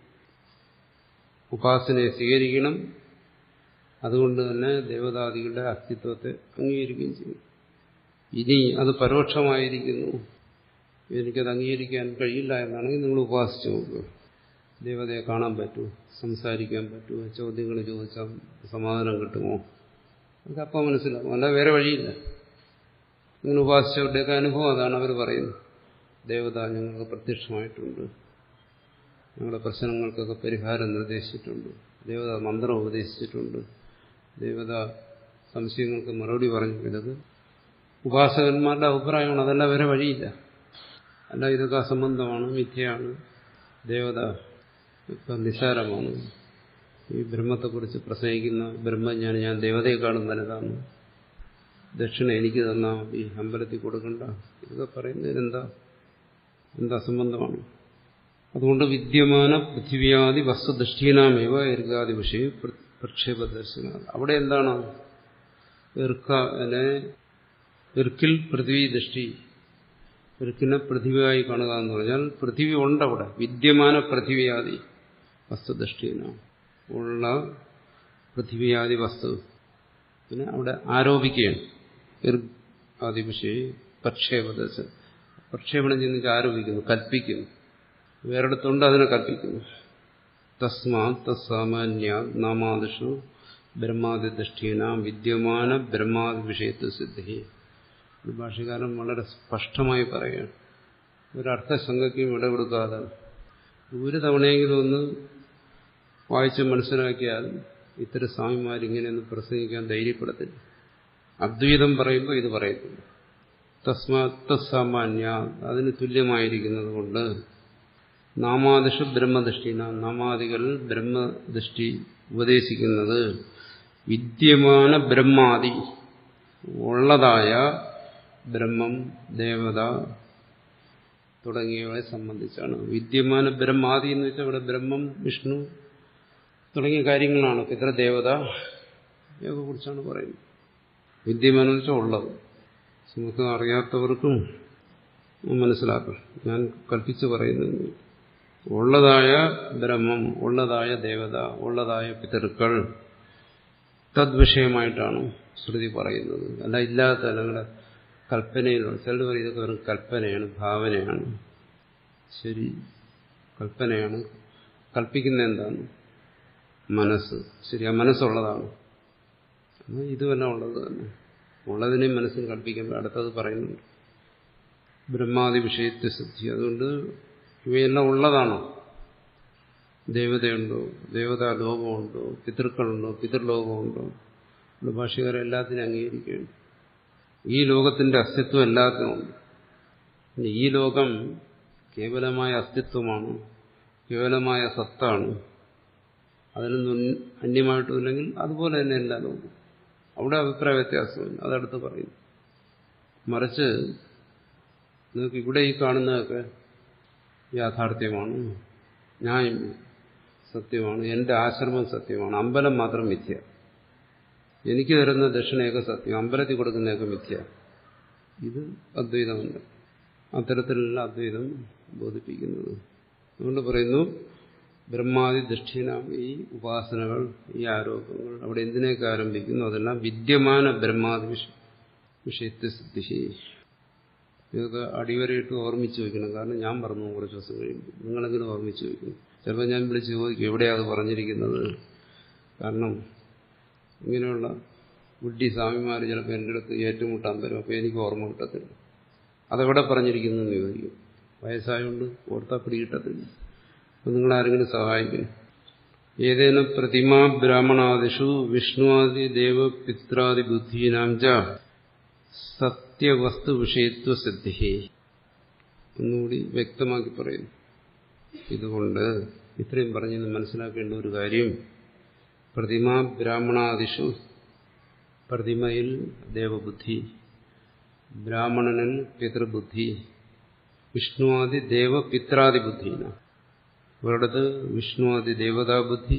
ഉപാസനയെ സ്വീകരിക്കണം അതുകൊണ്ട് തന്നെ ദേവതാദികളുടെ അസ്തിത്വത്തെ അംഗീകരിക്കുകയും ചെയ്യും ഇനി അത് പരോക്ഷമായിരിക്കുന്നു എനിക്കത് അംഗീകരിക്കാൻ കഴിയില്ല എന്നാണെങ്കിൽ നിങ്ങൾ ഉപാസിച്ചു നോക്കുക ദേവതയെ കാണാൻ പറ്റുമോ സംസാരിക്കാൻ പറ്റുമോ ചോദ്യങ്ങൾ ചോദിച്ചാൽ സമാധാനം കിട്ടുമോ അതൊക്കെ മനസ്സിലാവും അല്ല വേറെ വഴിയില്ല നിങ്ങൾ ഉപാസിച്ചവരുടെയൊക്കെ അനുഭവം അതാണ് അവർ പറയുന്നത് ദേവത ഞങ്ങൾക്ക് പ്രത്യക്ഷമായിട്ടുണ്ട് ഞങ്ങളുടെ പ്രശ്നങ്ങൾക്കൊക്കെ പരിഹാരം നിർദ്ദേശിച്ചിട്ടുണ്ട് ദേവത മന്ത്രം ഉപദേശിച്ചിട്ടുണ്ട് ദേവത സംശയങ്ങൾക്ക് മറുപടി പറഞ്ഞു ഇതൊക്കെ ഉപാസകന്മാരുടെ അഭിപ്രായമാണ് അതല്ല വേറെ വഴിയില്ല അല്ല ഇതൊക്കെ അസംബന്ധമാണ് മിഥ്യയാണ് ദേവത ഇപ്പം നിസ്സാരമാണ് ഈ ബ്രഹ്മത്തെക്കുറിച്ച് പ്രസംഗിക്കുന്ന ബ്രഹ്മജ്ഞാനി ഞാൻ ദേവതയെക്കാളും വലുതാണ് ദക്ഷിണ എനിക്ക് തന്നാൽ മതി അമ്പലത്തിൽ കൊടുക്കണ്ട ഇതൊക്കെ പറയുന്നതിനെന്താ എന്താ സംബന്ധമാണ് അതുകൊണ്ട് വിദ്യമാന പൃഥിവ്യാദി വസ്തുദൃഷ്ടീനാമേവ എർഗാദി വിഷയ പ്രക്ഷേപ ദർശന അവിടെ എന്താണ് എർക്കനെ എർക്കിൽ പൃഥ്വി ദൃഷ്ടി എർക്കിനെ പൃഥിവിയായി കാണുക എന്ന് പറഞ്ഞാൽ പൃഥിവി ഉണ്ട് അവിടെ വിദ്യമാന പൃഥിവിയാദി വസ്തുദൃഷ്ടീന ഉള്ള പൃഥിവിയാദി വസ്തു പിന്നെ അവിടെ ആരോപിക്കുകയാണ് ആദി വിഷയ പ്രക്ഷേപദശ പ്രക്ഷേപണം ചെയ്യുന്ന ആരോപിക്കുന്നു കൽപ്പിക്കുന്നു വേറെടുത്തുണ്ട് അതിനെ കൽപ്പിക്കുന്നു തസ്മാ തസാമാന്യ നാമാദിഷു ബ്രഹ്മാദിദൃഷ്ടീന വിദ്യമാന ബ്രഹ്മാദി വിഷയത്വ സിദ്ധി ഒരു ഭാഷകാരൻ വളരെ സ്പഷ്ടമായി പറയുകയാണ് ഒരർത്ഥശങ്കയ്ക്കും ഇട കൊടുക്കാതെ ഒരു തവണയെങ്കിലും ഒന്ന് വായിച്ച് മനസ്സിലാക്കിയാൽ ഇത്തരം സ്വാമിമാരിങ്ങനെയൊന്നും പ്രസംഗിക്കാൻ ധൈര്യപ്പെടത്തില്ല അദ്വൈതം പറയുമ്പോൾ ഇത് പറയത്തില്ല തസ്മാത് സാമാന്യ അതിന് തുല്യമായിരിക്കുന്നത് കൊണ്ട് നാമാദിഷു ബ്രഹ്മദൃഷ്ടിന നാമാദികൾ ബ്രഹ്മദൃഷ്ടി ഉപദേശിക്കുന്നത് വിദ്യമാന ബ്രഹ്മാദി ഉള്ളതായ ബ്രഹ്മം ദേവത തുടങ്ങിയവയെ സംബന്ധിച്ചാണ് വിദ്യമാന ബ്രഹ്മാദി എന്ന് വെച്ചാൽ ഇവിടെ ബ്രഹ്മം വിഷ്ണു തുടങ്ങിയ കാര്യങ്ങളാണ് പിതൃദേവത ഇവയെ കുറിച്ചാണ് പറയുന്നത് വിദ്യമാനം എന്ന് വെച്ചാൽ ഉള്ളത് നമുക്ക് അറിയാത്തവർക്കും മനസ്സിലാക്കാം ഞാൻ കൽപ്പിച്ച് പറയുന്നത് ഉള്ളതായ ബ്രഹ്മം ഉള്ളതായ ദേവത ഉള്ളതായ പിതൃക്കൾ തദ്വിഷയമായിട്ടാണ് ശ്രുതി പറയുന്നത് അല്ല ഇല്ലാത്ത നിങ്ങളുടെ കൽപ്പനയിലുള്ള ചിലർ പറയും ഇതൊക്കെ വെറും കൽപ്പനയാണ് ഭാവനയാണ് ശരി കൽപ്പനയാണ് കൽപ്പിക്കുന്ന എന്താണ് മനസ്സ് ശരി ആ മനസ്സുള്ളതാണ് ഇതുമല്ല ഉള്ളത് തന്നെ ഉള്ളതിനെയും മനസ്സിന് കൽപ്പിക്കുമ്പോൾ അടുത്തത് പറയുന്നുണ്ട് ബ്രഹ്മാദി വിഷയത്തെ സിദ്ധി അതുകൊണ്ട് ഇവയെല്ലാം ഉള്ളതാണോ ദേവതയുണ്ടോ ദേവതാ ലോകമുണ്ടോ പിതൃക്കളുണ്ടോ പിതൃലോകമുണ്ടോ ഇവിടെ ഭാഷകാരെ എല്ലാത്തിനും അംഗീകരിക്കുകയാണ് ഈ ലോകത്തിന്റെ അസ്തിത്വം എല്ലാത്തിനുമുണ്ട് ഈ ലോകം കേവലമായ അസ്തിത്വമാണ് കേവലമായ സത്താണ് അതിനൊന്നും അന്യമായിട്ടുമില്ലെങ്കിൽ അതുപോലെ തന്നെ എല്ലാ ലോകവും അവിടെ അഭിപ്രായ വ്യത്യാസമില്ല അതടുത്ത് പറയുന്നു മറിച്ച് നിങ്ങൾക്ക് ഇവിടെ ഈ കാണുന്നതൊക്കെ യാഥാർത്ഥ്യമാണ് ഞാൻ സത്യമാണ് എൻ്റെ ആശ്രമം സത്യമാണ് അമ്പലം മാത്രം മിഥ്യ എനിക്ക് തരുന്ന ദക്ഷിണയൊക്കെ സത്യം അമ്പലത്തിൽ കൊടുക്കുന്നതൊക്കെ മിഥ്യ ഇത് അദ്വൈതമല്ല അത്തരത്തിലുള്ള അദ്വൈതം ബോധിപ്പിക്കുന്നത് അതുകൊണ്ട് പറയുന്നു ബ്രഹ്മാദി ദക്ഷിണ ഈ ഉപാസനകൾ ഈ ആരോപങ്ങൾ അവിടെ എന്തിനേക്ക് ആരംഭിക്കുന്നു അതെല്ലാം വിദ്യമാന ബ്രഹ്മാദി വിഷ വിഷയത്തെ സിദ്ധി ഇതൊക്കെ അടിവരയിട്ട് ഓർമ്മിച്ച് വയ്ക്കണം കാരണം ഞാൻ പറഞ്ഞു കുറച്ച് ദിവസം കഴിയുമ്പോൾ നിങ്ങളെങ്കിലും ഓർമ്മിച്ച് വയ്ക്കണം ചിലപ്പോൾ ഞാൻ വിളിച്ച് ചോദിക്കും എവിടെയാണ് അത് പറഞ്ഞിരിക്കുന്നത് കാരണം ഇങ്ങനെയുള്ള ബുദ്ധി സ്വാമിമാർ ചിലപ്പോൾ എൻ്റെ അടുത്ത് ഏറ്റുമുട്ടാൻ വരും അപ്പോൾ എനിക്ക് ഓർമ്മ കിട്ടത്തില്ല അതെവിടെ പറഞ്ഞിരിക്കുന്നു എന്ന് ചോദിക്കും വയസ്സായതുകൊണ്ട് ഓർത്താ പിടി കിട്ടത്തില്ല അപ്പം നിങ്ങളാരെങ്കിലും സഹായിക്കും ഏതേന പ്രതിമാ ബ്രാഹ്മണാദിഷു വിഷ്ണുവാദി ദേവപിത്രാദി ബുദ്ധീനാം ച സത്യവസ്തു വിഷയത്വ സിദ്ധി ഒന്നുകൂടി വ്യക്തമാക്കി പറയുന്നു ഇതുകൊണ്ട് ഇത്രയും പറഞ്ഞെന്ന് മനസ്സിലാക്കേണ്ട ഒരു കാര്യം പ്രതിമാ ബ്രാഹ്മണാദിഷു പ്രതിമയിൽ ദേവബുദ്ധി ബ്രാഹ്മണനിൽ പിതൃബുദ്ധി വിഷ്ണുവാദി ദേവപിത്രാദി ബുദ്ധീന ഒരിടത്ത് വിഷ്ണുവാദി ദേവതാബുദ്ധി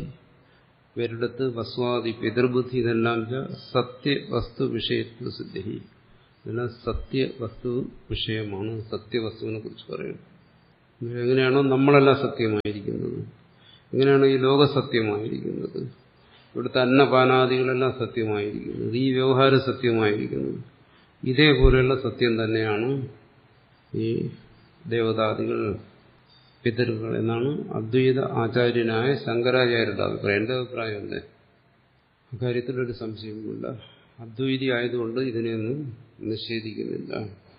വേറിടത്ത് വസ്വാദി പിതൃബുദ്ധി ഇതെല്ലാം സത്യവസ്തു വിഷയത്വ സിദ്ധി ഇതെല്ലാം സത്യവസ്തു വിഷയമാണ് സത്യവസ്തുവിനെ കുറിച്ച് പറയുന്നത് എങ്ങനെയാണോ നമ്മളെല്ലാം സത്യമായിരിക്കുന്നത് എങ്ങനെയാണോ ഈ ലോക സത്യമായിരിക്കുന്നത് ഇവിടുത്തെ അന്നപാനാദികളെല്ലാം സത്യമായിരിക്കുന്നത് ഈ വ്യവഹാരം സത്യമായിരിക്കുന്നത് ഇതേപോലെയുള്ള സത്യം തന്നെയാണ് ഈ ദേവതാദികൾ പിതൃകൾ എന്നാണ് അദ്വൈത ആചാര്യനായ ശങ്കരാചാര്യരുടെ അഭിപ്രായം എന്റെ അഭിപ്രായമല്ലേ അക്കാര്യത്തിലൊരു സംശയവുമില്ല അദ്വൈതി ആയതുകൊണ്ട് ഇതിനെയൊന്നും നിഷേധിക്കുന്നില്ല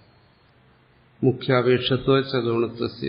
മുഖ്യാപേക്ഷത്വ ചഗുണത്വസ്യ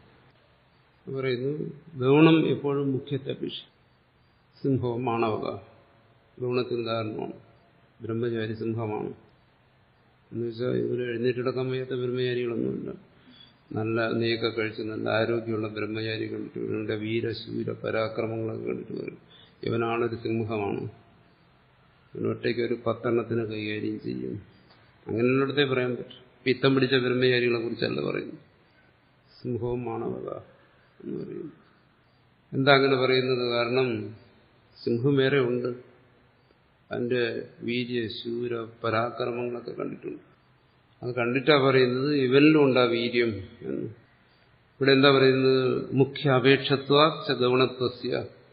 പറയുന്നു ഗൗണം എപ്പോഴും മുഖ്യത്തെ അപേക്ഷിക്കും സിംഹവും മാണവക ഗൗണത്തിന് ഉദാഹരണമാണ് ബ്രഹ്മചാരി സിംഹമാണ് എന്നുവെച്ചാൽ ഇവർ എഴുന്നേറ്റിടക്കാൻ വയ്യാത്ത ബ്രഹ്മചാരികളൊന്നുമില്ല നല്ല നെയ്യൊക്കെ കഴിച്ച് നല്ല ആരോഗ്യമുള്ള ബ്രഹ്മചാരി കണ്ടിട്ട് ഇവരുടെ വീരശൂര പരാക്രമങ്ങളൊക്കെ കണ്ടിട്ട് പറയും ഇവനാളൊരു സിംഹമാണ് ഇവനൊറ്റയ്ക്ക് ഒരു പത്തെണ്ണത്തിന് കൈകാര്യം ചെയ്യും അങ്ങനെയുള്ളിടത്തേ പറയാൻ പറ്റും പിത്തം പിടിച്ച ബ്രഹ്മചാരികളെ കുറിച്ചല്ല പറയുന്നു സിംഹവും മാണവക എന്ന് പറയുന്നു എന്താ അങ്ങനെ പറയുന്നത് കാരണം സിംഹം വേറെ ഉണ്ട് അതിന്റെ വീര്യ ശൂര പരാക്രമങ്ങളൊക്കെ കണ്ടിട്ടുണ്ട് അത് കണ്ടിട്ടാ പറയുന്നത് ഇവനിലും ഉണ്ടാ വീര്യം എന്ന് ഇവിടെ എന്താ പറയുന്നത് മുഖ്യ അപേക്ഷത്വ ച ഗൗണത്വസ്യ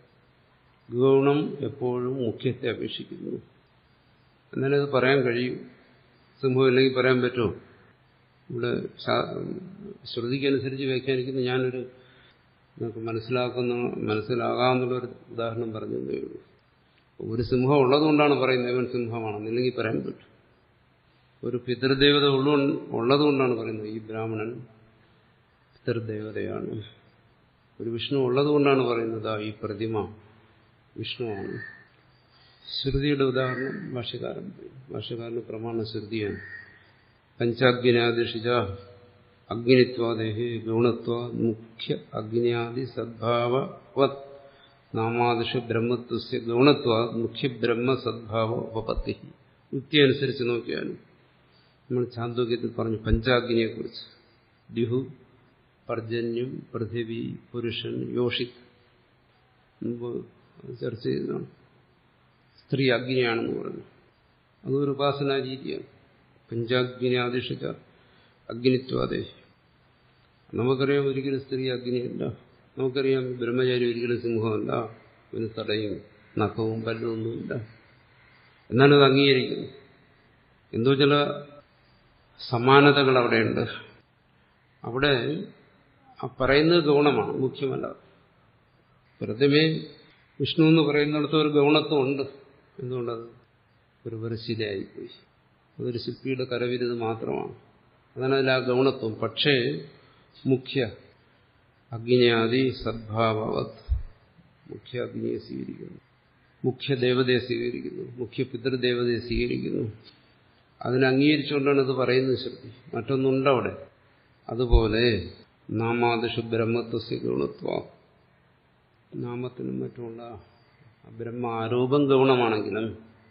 ഗൗണം എപ്പോഴും മുഖ്യത്തെ അപേക്ഷിക്കുന്നു എന്നാലേ അത് പറയാൻ കഴിയും സിംഹം ഇല്ലെങ്കിൽ പറയാൻ പറ്റുമോ ഇവിടെ ശ്രുതിക്കനുസരിച്ച് വ്യാഖ്യാനിക്കുന്ന ഞാനൊരു നമുക്ക് മനസ്സിലാക്കുന്ന മനസ്സിലാകാമെന്നുള്ളൊരു ഉദാഹരണം പറഞ്ഞതേ ഉള്ളൂ ഒരു സിംഹം ഉള്ളതുകൊണ്ടാണ് പറയുന്നത് ഇവൻ സിംഹമാണെന്ന് ഇല്ലെങ്കിൽ പറയാൻ പറ്റും ഒരു പിതൃദേവത ഉള്ളു ഉള്ളതുകൊണ്ടാണ് പറയുന്നത് ഈ ബ്രാഹ്മണൻ പിതൃദേവതയാണ് ഒരു വിഷ്ണു ഉള്ളതുകൊണ്ടാണ് പറയുന്നത് ആ ഈ പ്രതിമ വിഷ്ണുവാണ് ശ്രുതിയുടെ ഉദാഹരണം ഭാഷ്യകാരൻ ഭാഷ്യകാരന് പ്രമാണ ശ്രുതിയാണ് പഞ്ചാഗ്നാദിഷിജ അഗ്നിത്വാദേഹി ഗുണത്വ മുഖ്യ അഗ്നിയാദി സദ്ഭാവവത് നാമാദിഷ ബ്രഹ്മത്വസ്യ ഗുണത്വ മുഖ്യ ബ്രഹ്മ സദ്ഭാവ ഉപപത്തി യുക്തി അനുസരിച്ച് നോക്കിയാൽ നമ്മൾ ചാന്തോക്യത്തിൽ പറഞ്ഞു പഞ്ചാഗ്നിയെക്കുറിച്ച് ദ്യുഹു പർജന്യം പൃഥിവി പുരുഷൻ യോഷിക് മുമ്പ് ചർച്ച ചെയ്തതാണ് സ്ത്രീ അഗ്നിയാണെന്ന് പറഞ്ഞു അതൊരു ഉപാസനാ രീതിയാണ് പഞ്ചാഗ്നിയാദിഷിച്ച അഗ്നിത്വാദേ നമുക്കറിയാം ഒരിക്കലും സ്ത്രീ അഗ്നിയല്ല നമുക്കറിയാം ബ്രഹ്മചാരി ഒരിക്കലും സിംഹമല്ല ഒരു തടയും നഖവും പല്ലും ഒന്നുമില്ല എന്നാലും അത് അംഗീകരിക്കുന്നു എന്തോ ചില സമാനതകൾ അവിടെയുണ്ട് അവിടെ ആ പറയുന്നത് ഗൗണമാണ് മുഖ്യമല്ല പ്രതിമേ വിഷ്ണു എന്ന് പറയുന്നിടത്ത് ഒരു ഗൗണത്വം ഉണ്ട് എന്തുകൊണ്ടത് ഒരു വരശിലയായിപ്പോയി അതൊരു ശില്പിയുടെ കരവിരുത് മാത്രമാണ് അതാണ് അതിൽ ആ ഗൗണത്വം പക്ഷേ മുഖ്യ അഗ്നിയാദി സദ്ഭാവവത് മുഖ്യ അഗ്നിയെ സ്വീകരിക്കുന്നു മുഖ്യ ദേവതയെ സ്വീകരിക്കുന്നു മുഖ്യ പിതൃദേവതയെ സ്വീകരിക്കുന്നു അതിനെ അംഗീകരിച്ചുകൊണ്ടാണ് ഇത് പറയുന്നത് ശ്രുതി മറ്റൊന്നുണ്ട് അവിടെ അതുപോലെ നാമാദിഷു ബ്രഹ്മത്വസ്യ ഗുണത്വ നാമത്തിനും മറ്റുമുള്ള ബ്രഹ്മ ആരോപം ഗൗണമാണെങ്കിലും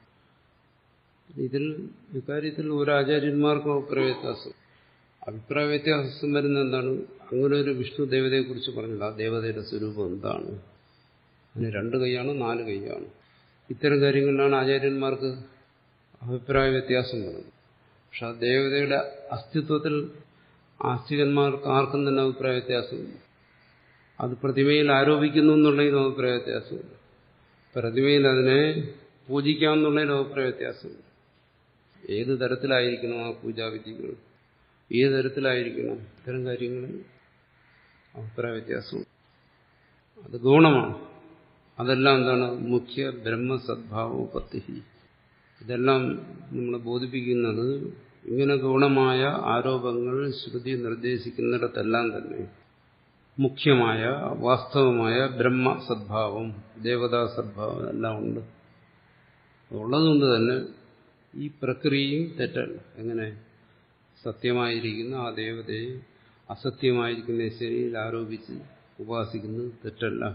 ഇതിൽ ഇക്കാര്യത്തിൽ ഒരു ആചാര്യന്മാർക്കും അഭിപ്രായ വ്യത്യാസം അഭിപ്രായ വ്യത്യാസം വരുന്ന എന്താണ് അങ്ങനെ ഒരു വിഷ്ണു ദേവതയെക്കുറിച്ച് പറഞ്ഞില്ല ആ ദേവതയുടെ സ്വരൂപം എന്താണ് അതിന് രണ്ട് കൈയാണ് നാല് കൈയാണ് ഇത്തരം കാര്യങ്ങളിലാണ് ആചാര്യന്മാർക്ക് അഭിപ്രായ വ്യത്യാസം വരുന്നത് പക്ഷെ ആ ദേവതയുടെ അസ്തിത്വത്തിൽ ആസ്തികന്മാർക്ക് ആർക്കും തന്നെ അഭിപ്രായ വ്യത്യാസമില്ല അത് പ്രതിമയിൽ ആരോപിക്കുന്നു എന്നുള്ളതിനും അഭിപ്രായ വ്യത്യാസമില്ല പ്രതിമയിൽ അതിനെ പൂജിക്കാമെന്നുള്ളതിനും അഭിപ്രായ വ്യത്യാസമില്ല ഏത് തരത്തിലായിരിക്കണം ആ പൂജാവിധികൾ ഏത് തരത്തിലായിരിക്കണം ഇത്തരം കാര്യങ്ങളിൽ അഭിപ്രായ വ്യത്യാസവും അത് ഗുണമാണ് അതെല്ലാം എന്താണ് മുഖ്യ ബ്രഹ്മസദ്ഭാവോപത്തി ഇതെല്ലാം നമ്മളെ ബോധിപ്പിക്കുന്നത് ഇങ്ങനെ ഗുണമായ ആരോപങ്ങൾ ശ്രുതി നിർദ്ദേശിക്കുന്നിടത്തെല്ലാം തന്നെ മുഖ്യമായ വാസ്തവമായ ബ്രഹ്മ സദ്ഭാവം ദേവതാ സദ്ഭാവം എല്ലാം ഉണ്ട് ഉള്ളതുകൊണ്ട് തന്നെ ഈ പ്രക്രിയയും തെറ്റല്ല എങ്ങനെ സത്യമായിരിക്കുന്ന ആ ദേവതയെ അസത്യമായിരിക്കുന്ന ശരിയിൽ ആരോപിച്ച് ഉപാസിക്കുന്നത് തെറ്റല്ല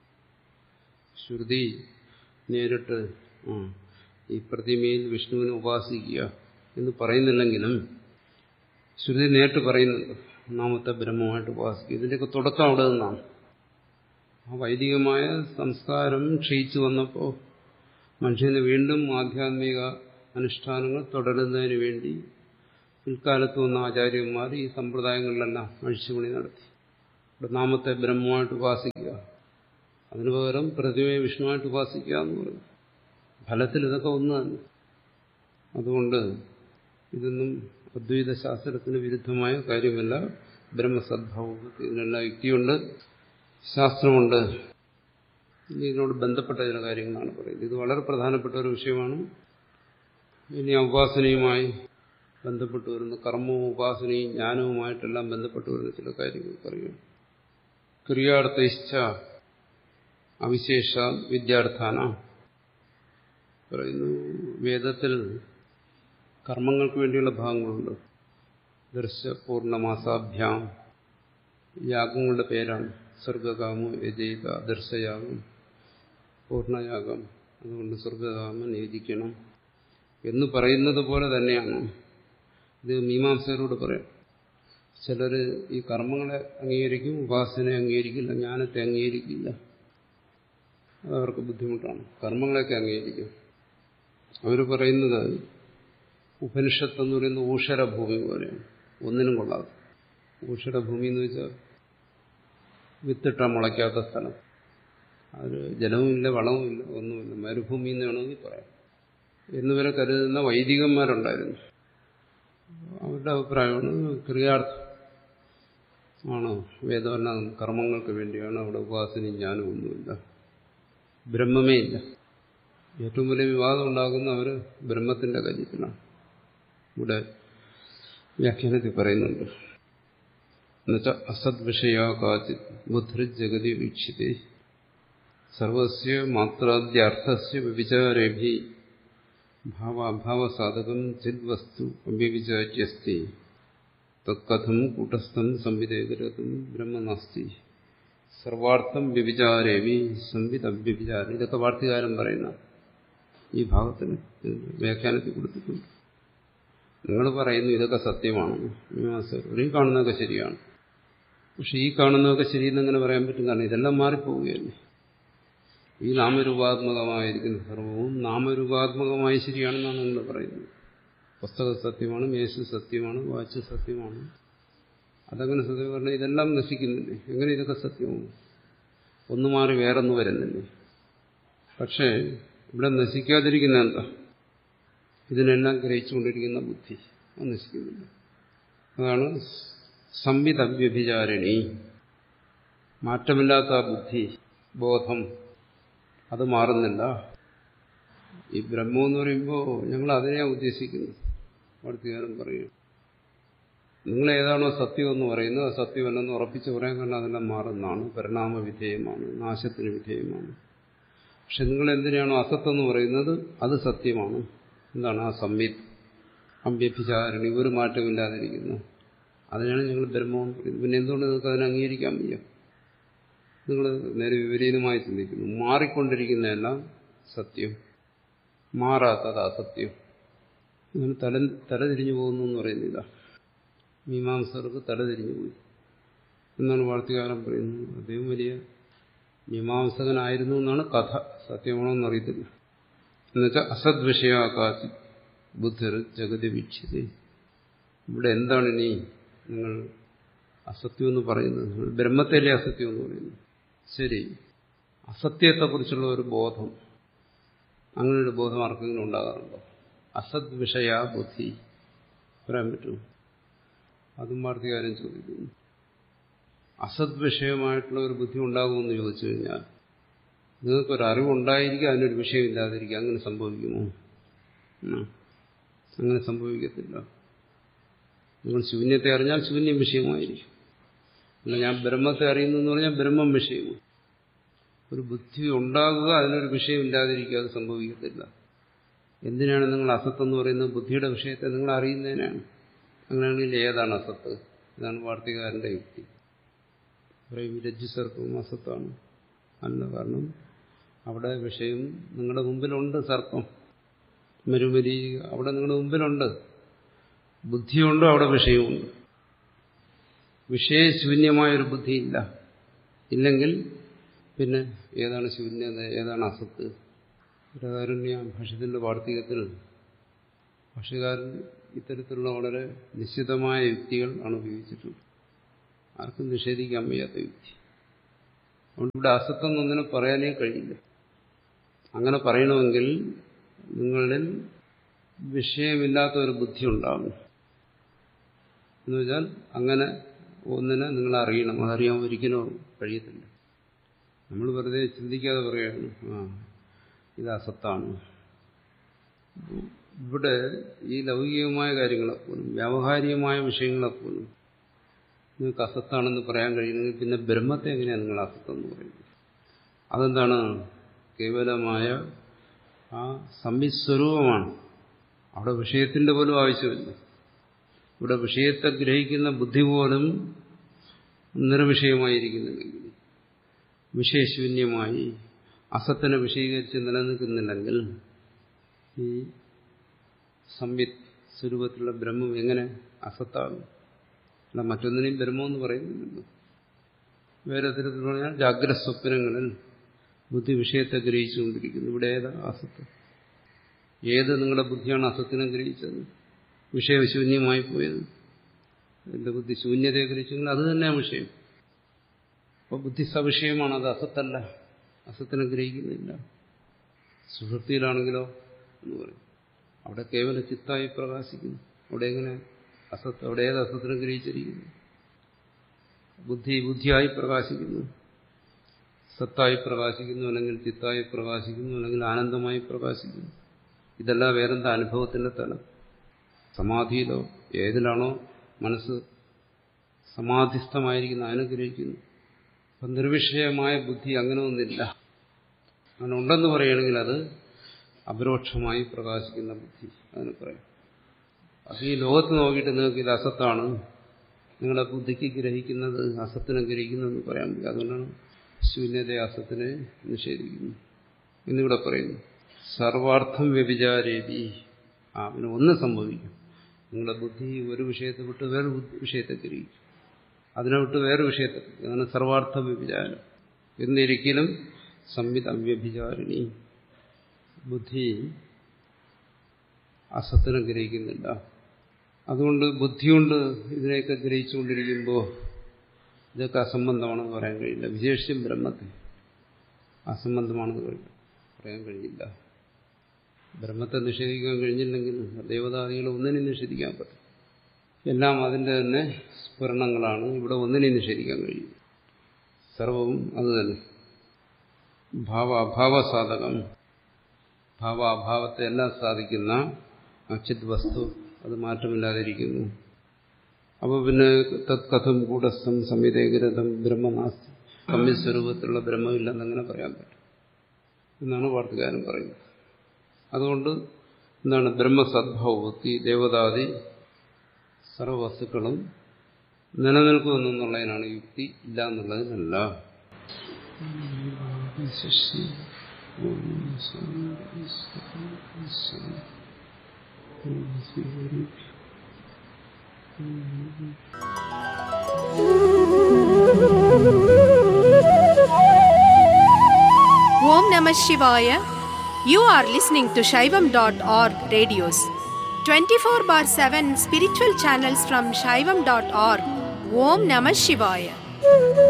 ശ്രുതി നേരിട്ട് ഈ പ്രതിമയിൽ വിഷ്ണുവിനെ ഉപാസിക്കുക എന്ന് പറയുന്നില്ലെങ്കിലും ശ്രുതി നേരിട്ട് പറയുന്നുണ്ട് നാമത്തെ ബ്രഹ്മമായിട്ട് ഉപാസിക്കുക ഇതിൻ്റെയൊക്കെ തുടക്കം അവിടെ നിന്നാണ് ആ വൈദികമായ സംസ്കാരം ക്ഷയിച്ചു വന്നപ്പോൾ മനുഷ്യന് വീണ്ടും ആധ്യാത്മിക അനുഷ്ഠാനങ്ങൾ തുടരുന്നതിന് വേണ്ടി പിൽക്കാലത്ത് വന്ന ആചാര്യന്മാർ ഈ സമ്പ്രദായങ്ങളിലെല്ലാം അഴിച്ചുപണി നടത്തി ഇവിടെ നാമത്തെ ബ്രഹ്മമായിട്ട് ഉപാസിക്കുക അതിനു പകരം പ്രതിമയെ വിഷ്ണുവായിട്ട് ഉപാസിക്കുക എന്ന് പറയും ഫലത്തിൽ ഇതൊക്കെ ഒന്ന് തന്നെ അതുകൊണ്ട് ഇതൊന്നും അദ്വൈത ശാസ്ത്രത്തിന് വിരുദ്ധമായ കാര്യമല്ല ബ്രഹ്മസദ്ഭാവം ഇതിനെല്ലാം യുക്തിയുണ്ട് ശാസ്ത്രമുണ്ട് ഇനി ഇതിനോട് ബന്ധപ്പെട്ട ചില കാര്യങ്ങളാണ് പറയുന്നത് ഇത് വളരെ പ്രധാനപ്പെട്ട ഒരു വിഷയമാണ് ഇനി ഉപാസനയുമായി ബന്ധപ്പെട്ട് വരുന്ന കർമ്മവും ഉപാസനയും ജ്ഞാനവുമായിട്ടെല്ലാം ബന്ധപ്പെട്ട് വരുന്ന ചില കാര്യങ്ങൾ പറയുക ക്രിയാർത്ഥിച്ച അവിശേഷ വിദ്യാർത്ഥാന പറയുന്നു വേദത്തിൽ കർമ്മങ്ങൾക്ക് വേണ്ടിയുള്ള ഭാഗങ്ങളുണ്ട് ദർശ പൂർണ്ണമാസാഭ്യാം യാഗങ്ങളുടെ പേരാണ് സ്വർഗകാമോ യജയിത ദർശയാഗം പൂർണ്ണയാഗം അതുകൊണ്ട് സ്വർഗകാമൻ യജിക്കണം എന്ന് പറയുന്നത് പോലെ തന്നെയാണ് ഇത് മീമാംസകരോട് പറയാം ചിലർ ഈ കർമ്മങ്ങളെ അംഗീകരിക്കും ഉപാസനയെ അംഗീകരിക്കില്ല ജ്ഞാനത്തെ അംഗീകരിക്കില്ല അതവർക്ക് ബുദ്ധിമുട്ടാണ് കർമ്മങ്ങളെയൊക്കെ അംഗീകരിക്കും അവർ പറയുന്നത് ഉപനിഷത്ത് എന്ന് പറയുന്ന ഊഷരഭൂമി പോലെയാണ് ഒന്നിനും കൊള്ളാതെ ഊഷരഭൂമി എന്ന് വെച്ചാൽ വിത്തിട്ട മുളയ്ക്കാത്ത സ്ഥലം അത് ജലവുമില്ല വളവുമില്ല ഒന്നുമില്ല മരുഭൂമി എന്ന് വേണമെങ്കിൽ പറയാം എന്നുവരെ കരുതുന്ന വൈദികന്മാരുണ്ടായിരുന്നു അവരുടെ അഭിപ്രായമാണ് ക്രിയാർത്ഥം ആണോ വേദവർണ്ണ കർമ്മങ്ങൾക്ക് വേണ്ടിയാണ് അവിടെ ഉപാസനയും ജ്ഞാനവും ഒന്നുമില്ല ബ്രഹ്മമേ ഇല്ല ഏറ്റവും വലിയ വിവാദം ഉണ്ടാകുന്ന അവർ ബ്രഹ്മത്തിന്റെ കാര്യത്തിലാണ് ഇവിടെ വ്യാഖ്യാനത്തിൽ പറയുന്നുണ്ട് എന്നുവെച്ചാൽ അസദ് വിഷയ കാചിത് ബുദ്ധി ജഗതി വീക്ഷിതേ സർവസ്യ മാത്രാദ്യർത്ഥസ്യ വ്യഭിചാരേഭി ഭാവാഭാവസാധകം ചിദ്വസ്തു അവ്യവിചാര്യസ്തി തത്കഥം കൂട്ടസ്ഥം സംവിധേകരതും ബ്രഹ്മനാസ്തി സർവാർത്ഥം വ്യഭിചാരേവി സംവിധ അവ്യഭിചാരം ഇതൊക്കെ വാർത്തകാരൻ പറയുന്ന ഈ ഭാഗത്തിന് വ്യാഖ്യാനത്തിൽ കൊടുത്തിട്ടുണ്ട് നിങ്ങൾ പറയുന്നു ഇതൊക്കെ സത്യമാണ് ഒരു കാണുന്നതൊക്കെ ശരിയാണ് പക്ഷെ ഈ കാണുന്നതൊക്കെ ശരിയെന്നെങ്ങനെ പറയാൻ പറ്റും കാരണം ഇതെല്ലാം മാറിപ്പോവുകയല്ലേ ഈ നാമരൂപാത്മകമായിരിക്കുന്ന സർവവും നാമരൂപാത്മകമായി ശരിയാണെന്നാണ് നിങ്ങൾ പറയുന്നത് പുസ്തകം സത്യമാണ് മേശ സത്യമാണ് വാച്ച് സത്യമാണ് അതങ്ങനെ സത്യം പറഞ്ഞാൽ ഇതെല്ലാം നശിക്കുന്നില്ലേ എങ്ങനെ ഇതൊക്കെ സത്യവും ഒന്ന് മാറി വേറൊന്ന് വരുന്നില്ലേ പക്ഷേ ഇവിടെ നശിക്കാതിരിക്കുന്ന എന്താ ഇതിനെല്ലാം ഗ്രഹിച്ചുകൊണ്ടിരിക്കുന്ന ബുദ്ധി അത് നശിക്കുന്നില്ല അതാണ് സംവിധവ്യഭിചാരിണി മാറ്റമില്ലാത്ത ആ ബുദ്ധി ബോധം അത് മാറുന്നില്ല ഈ ബ്രഹ്മം എന്ന് പറയുമ്പോൾ ഞങ്ങൾ അതിനെയാണ് ഉദ്ദേശിക്കുന്നത് വർത്തികാരം പറയും നിങ്ങൾ ഏതാണോ സത്യം എന്ന് പറയുന്നത് അത് സത്യമല്ലെന്ന് ഉറപ്പിച്ച് പറയാൻ കാരണം അതെല്ലാം മാറുന്നതാണ് പരിണാമ വിധേയമാണ് നാശത്തിന് വിധേയമാണ് പക്ഷെ നിങ്ങൾ എന്തിനാണോ അസത്തെന്ന് പറയുന്നത് അത് സത്യമാണ് എന്താണ് ആ സംവിത് അഭ്യഭിചാരണി ഒരു മാറ്റമില്ലാതിരിക്കുന്നു അതിനാണ് ഞങ്ങൾ ബ്രഹ്മമെന്ന് പറയുന്നത് പിന്നെ എന്തുകൊണ്ട് നിങ്ങൾക്ക് അതിനെ അംഗീകരിക്കാൻ വയ്യ നിങ്ങൾ നേരെ വിപരീതമായി ചിന്തിക്കുന്നു മാറിക്കൊണ്ടിരിക്കുന്നതെല്ലാം സത്യം മാറാത്തത് അസത്യം ഇങ്ങനെ തല തലതിരിഞ്ഞു പോകുന്നു എന്ന് പറയുന്നില്ല മീമാംസകർക്ക് തലതിരിഞ്ഞു പോയി എന്നാണ് വാർത്തകാരൻ പറയുന്നത് അദ്ദേഹം വലിയ മീമാംസകനായിരുന്നു എന്നാണ് കഥ സത്യമാണോ എന്നറിയത്തില്ല എന്നുവെച്ചാൽ അസദ് വിഷയാകാശി ബുദ്ധർ ജഗതി വീക്ഷിത ഇവിടെ എന്താണ് ഇനി നിങ്ങൾ അസത്യം എന്ന് പറയുന്നത് നിങ്ങൾ ബ്രഹ്മത്തിലെ അസത്യം എന്ന് പറയുന്നത് ശരി അസത്യത്തെക്കുറിച്ചുള്ള ഒരു ബോധം അങ്ങനെ ഒരു ബോധം ആർക്കെങ്കിലും ഉണ്ടാകാറുണ്ടോ അസദ് വിഷയ ബുദ്ധി പറയാൻ പറ്റുമോ അതും വാർത്തകാരൻ ചോദിക്കുന്നു അസദ് വിഷയമായിട്ടുള്ള ഒരു ബുദ്ധി ഉണ്ടാകുമെന്ന് ചോദിച്ചു കഴിഞ്ഞാൽ നിങ്ങൾക്കൊരു അറിവുണ്ടായിരിക്കുക അതിനൊരു വിഷയമില്ലാതിരിക്കുക അങ്ങനെ സംഭവിക്കുമോ അങ്ങനെ സംഭവിക്കത്തില്ല നിങ്ങൾ ശൂന്യത്തെ അറിഞ്ഞാൽ ശൂന്യം വിഷയമായിരിക്കും അല്ല ഞാൻ ബ്രഹ്മത്തെ അറിയുന്നു എന്ന് പറഞ്ഞാൽ ബ്രഹ്മം വിഷയമാണ് ഒരു ബുദ്ധി ഉണ്ടാകുക അതിനൊരു വിഷയമില്ലാതിരിക്കുക അത് സംഭവിക്കത്തില്ല എന്തിനാണ് നിങ്ങൾ അസത്തെന്ന് പറയുന്നത് ബുദ്ധിയുടെ വിഷയത്തെ നിങ്ങൾ അറിയുന്നതിനാണ് അങ്ങനെയാണെങ്കിൽ ഏതാണ് അസത്ത് ഇതാണ് വാർത്തകാരന്റെ യുക്തി പറയും രജ്ജു സർപ്പവും അസത്താണ് അല്ല കാരണം അവിടെ വിഷയം നിങ്ങളുടെ മുമ്പിലുണ്ട് സർപ്പം മരുമരി അവിടെ നിങ്ങളുടെ മുമ്പിലുണ്ട് ബുദ്ധിയുണ്ട് അവിടെ വിഷയമുണ്ട് വിഷയശൂന്യമായൊരു ബുദ്ധിയില്ല ഇല്ലെങ്കിൽ പിന്നെ ഏതാണ് ശൂന്യത ഏതാണ് അസത്ത് ഗ്രഹകാരുണ്യ ഭാഷ്യത്തിന്റെ വാർത്തകത്തിൽ ഭാഷ്യകാരൻ ഇത്തരത്തിലുള്ള വളരെ നിശ്ചിതമായ യുക്തികൾ ആണ് ഉപയോഗിച്ചിട്ടുള്ളത് ആർക്കും നിഷേധിക്കാൻ വയ്യാത്ത യുക്തി അതുകൊണ്ട് ഇവിടെ അസത്വം എന്നൊന്നിനും പറയാനേ കഴിയില്ല അങ്ങനെ പറയണമെങ്കിൽ നിങ്ങളിൽ വിഷയമില്ലാത്ത ഒരു ബുദ്ധി ഉണ്ടാകും എന്ന് വെച്ചാൽ അങ്ങനെ ഒന്നിനെ നിങ്ങൾ അറിയണം അതറിയാൻ ഒരിക്കലും കഴിയത്തില്ല നമ്മൾ വെറുതെ ചിന്തിക്കാതെ പറയുകയാണ് ആ ഇത് അസത്താണ് ഇവിടെ ഈ ലൗകികമായ കാര്യങ്ങളെപ്പോലും വ്യാവഹാരികമായ വിഷയങ്ങളെപ്പോലും നിങ്ങൾക്ക് അസത്താണെന്ന് പറയാൻ കഴിയുമെങ്കിൽ പിന്നെ ബ്രഹ്മത്തെ എങ്ങനെയാണ് നിങ്ങൾ അസത്തം എന്ന് പറയുന്നത് അതെന്താണ് കേവലമായ ആ സംവിസ്വരൂപമാണ് അവിടെ വിഷയത്തിന്റെ പോലും ആവശ്യമില്ല ഇവിടെ വിഷയത്തെ ഗ്രഹിക്കുന്ന ബുദ്ധി പോലും നിർവിഷയമായിരിക്കുന്നുണ്ടെങ്കിൽ വിഷയശൂന്യമായി അസത്തിനെ വിഷയീകരിച്ച് നിലനിൽക്കുന്നില്ലെങ്കിൽ ഈ സംവിത് സ്വരൂപത്തിലുള്ള ബ്രഹ്മം എങ്ങനെ അസത്താകും അല്ല മറ്റൊന്നിനെയും ബ്രഹ്മമെന്ന് പറയുന്നില്ലല്ലോ വേറെ തരത്തിൽ പറഞ്ഞാൽ ജാഗ്രത സ്വപ്നങ്ങളിൽ ബുദ്ധി വിഷയത്തെ ഗ്രഹിച്ചുകൊണ്ടിരിക്കുന്നു ഇവിടെ ഏതാ അസത്ത് ഏത് നിങ്ങളുടെ ബുദ്ധിയാണ് അസത്തിനെ ഗ്രഹിച്ചത് വിഷയശൂന്യമായി പോയത് എന്റെ ബുദ്ധി ശൂന്യതയെ ഗ്രഹിച്ചെങ്കിൽ അത് തന്നെയാണ് വിഷയം അപ്പോൾ ബുദ്ധി സവിഷയമാണ് അത് അസത്തല്ല അസത്തിനെ ഗ്രഹിക്കുന്നില്ല സുഹൃത്തിയിലാണെങ്കിലോ എന്ന് പറയും അവിടെ കേവല ചിത്തായി പ്രകാശിക്കുന്നു അവിടെ എങ്ങനെ അസത്ത് അവിടെ ഏത് അസത്തിനെ ഗ്രഹിച്ചിരിക്കുന്നു ബുദ്ധി ബുദ്ധിയായി പ്രകാശിക്കുന്നു സത്തായി പ്രകാശിക്കുന്നു അല്ലെങ്കിൽ ചിത്തായി പ്രകാശിക്കുന്നു അല്ലെങ്കിൽ ആനന്ദമായി പ്രകാശിക്കുന്നു ഇതെല്ലാം വേറെന്താ അനുഭവത്തിന്റെ തലം സമാധിയിലോ ഏതിലാണോ മനസ്സ് സമാധിസ്ഥമായിരിക്കുന്ന അനുഗ്രഹിക്കുന്നു അപ്പം നിർവിഷയമായ ബുദ്ധി അങ്ങനെ ഒന്നില്ല അങ്ങനെ ഉണ്ടെന്ന് പറയുകയാണെങ്കിൽ അത് അപരോക്ഷമായി പ്രകാശിക്കുന്ന ബുദ്ധി അതിന് പറയാം അത് ഈ ലോകത്ത് നോക്കിയിട്ട് നിങ്ങൾക്ക് ഇത് അസത്താണ് നിങ്ങളുടെ ബുദ്ധിക്ക് ഗ്രഹിക്കുന്നത് അസത്തിനെ ഗ്രഹിക്കുന്നതെന്ന് പറയാൻ പറ്റില്ല അതുകൊണ്ടാണ് ശൂന്യത അസത്തിനെ നിഷേധിക്കുന്നു എന്നിവിടെ പറയുന്നു സർവാർത്ഥം വ്യഭിചാരേതി ആ പിന്നെ ഒന്ന് സംഭവിക്കും നിങ്ങളുടെ ബുദ്ധി ഒരു വിഷയത്തെ വിട്ട് വേറെ വിഷയത്തെ ഗ്രഹിക്കും അതിനെ വിട്ട് വേറെ വിഷയത്തെ അതാണ് സർവാർത്ഥ വ്യഭിചാരം എന്നിരിക്കലും സംവിധ അവ്യഭിചാരിണി ബുദ്ധി അസത്തിനെ ഗ്രഹിക്കുന്നില്ല അതുകൊണ്ട് ബുദ്ധികൊണ്ട് ഇതിനെയൊക്കെ ഗ്രഹിച്ചുകൊണ്ടിരിക്കുമ്പോൾ ഇതൊക്കെ അസംബന്ധമാണെന്ന് പറയാൻ കഴിയില്ല വിശേഷിച്ചും ബ്രഹ്മത്തെ അസംബന്ധമാണെന്ന് പറയാൻ കഴിയില്ല ബ്രഹ്മത്തെ നിഷേധിക്കാൻ കഴിഞ്ഞില്ലെങ്കിൽ ദേവതാദികളെ ഒന്നിനെയും നിഷേധിക്കാൻ പറ്റും എല്ലാം അതിൻ്റെ തന്നെ സ്ഫുരണങ്ങളാണ് ഇവിടെ ഒന്നിനെയും നിഷേധിക്കാൻ കഴിയും സർവവും അത് തന്നെ ഭാവ അഭാവസാധകം ഭാവ അഭാവത്തെ എല്ലാം സാധിക്കുന്ന അച്യുത് വസ്തു അത് മാറ്റമില്ലാതിരിക്കുന്നു അപ്പോൾ പിന്നെ തത്കഥം കൂടസ്ഥം സംവിധേകരഥം ബ്രഹ്മനാസ്തി കമ്മ്യസ്വരൂപത്തിലുള്ള ബ്രഹ്മമില്ലെന്നെങ്ങനെ പറയാൻ പറ്റും എന്നാണ് വാർത്തകാരൻ പറയുന്നത് അതുകൊണ്ട് എന്താണ് ബ്രഹ്മസദ്ഭവത്തി ദേവതാദി സർവവസ്തുക്കളും നിലനിൽക്കുമെന്നുള്ളതിനാണ് യുക്തി ഇല്ല എന്നുള്ളതിനല്ല Om Namah Shivaya. You are listening to Shaivam.org radios. 24 bar 7 spiritual channels from Shaivam.org. Om Namah Shivaya.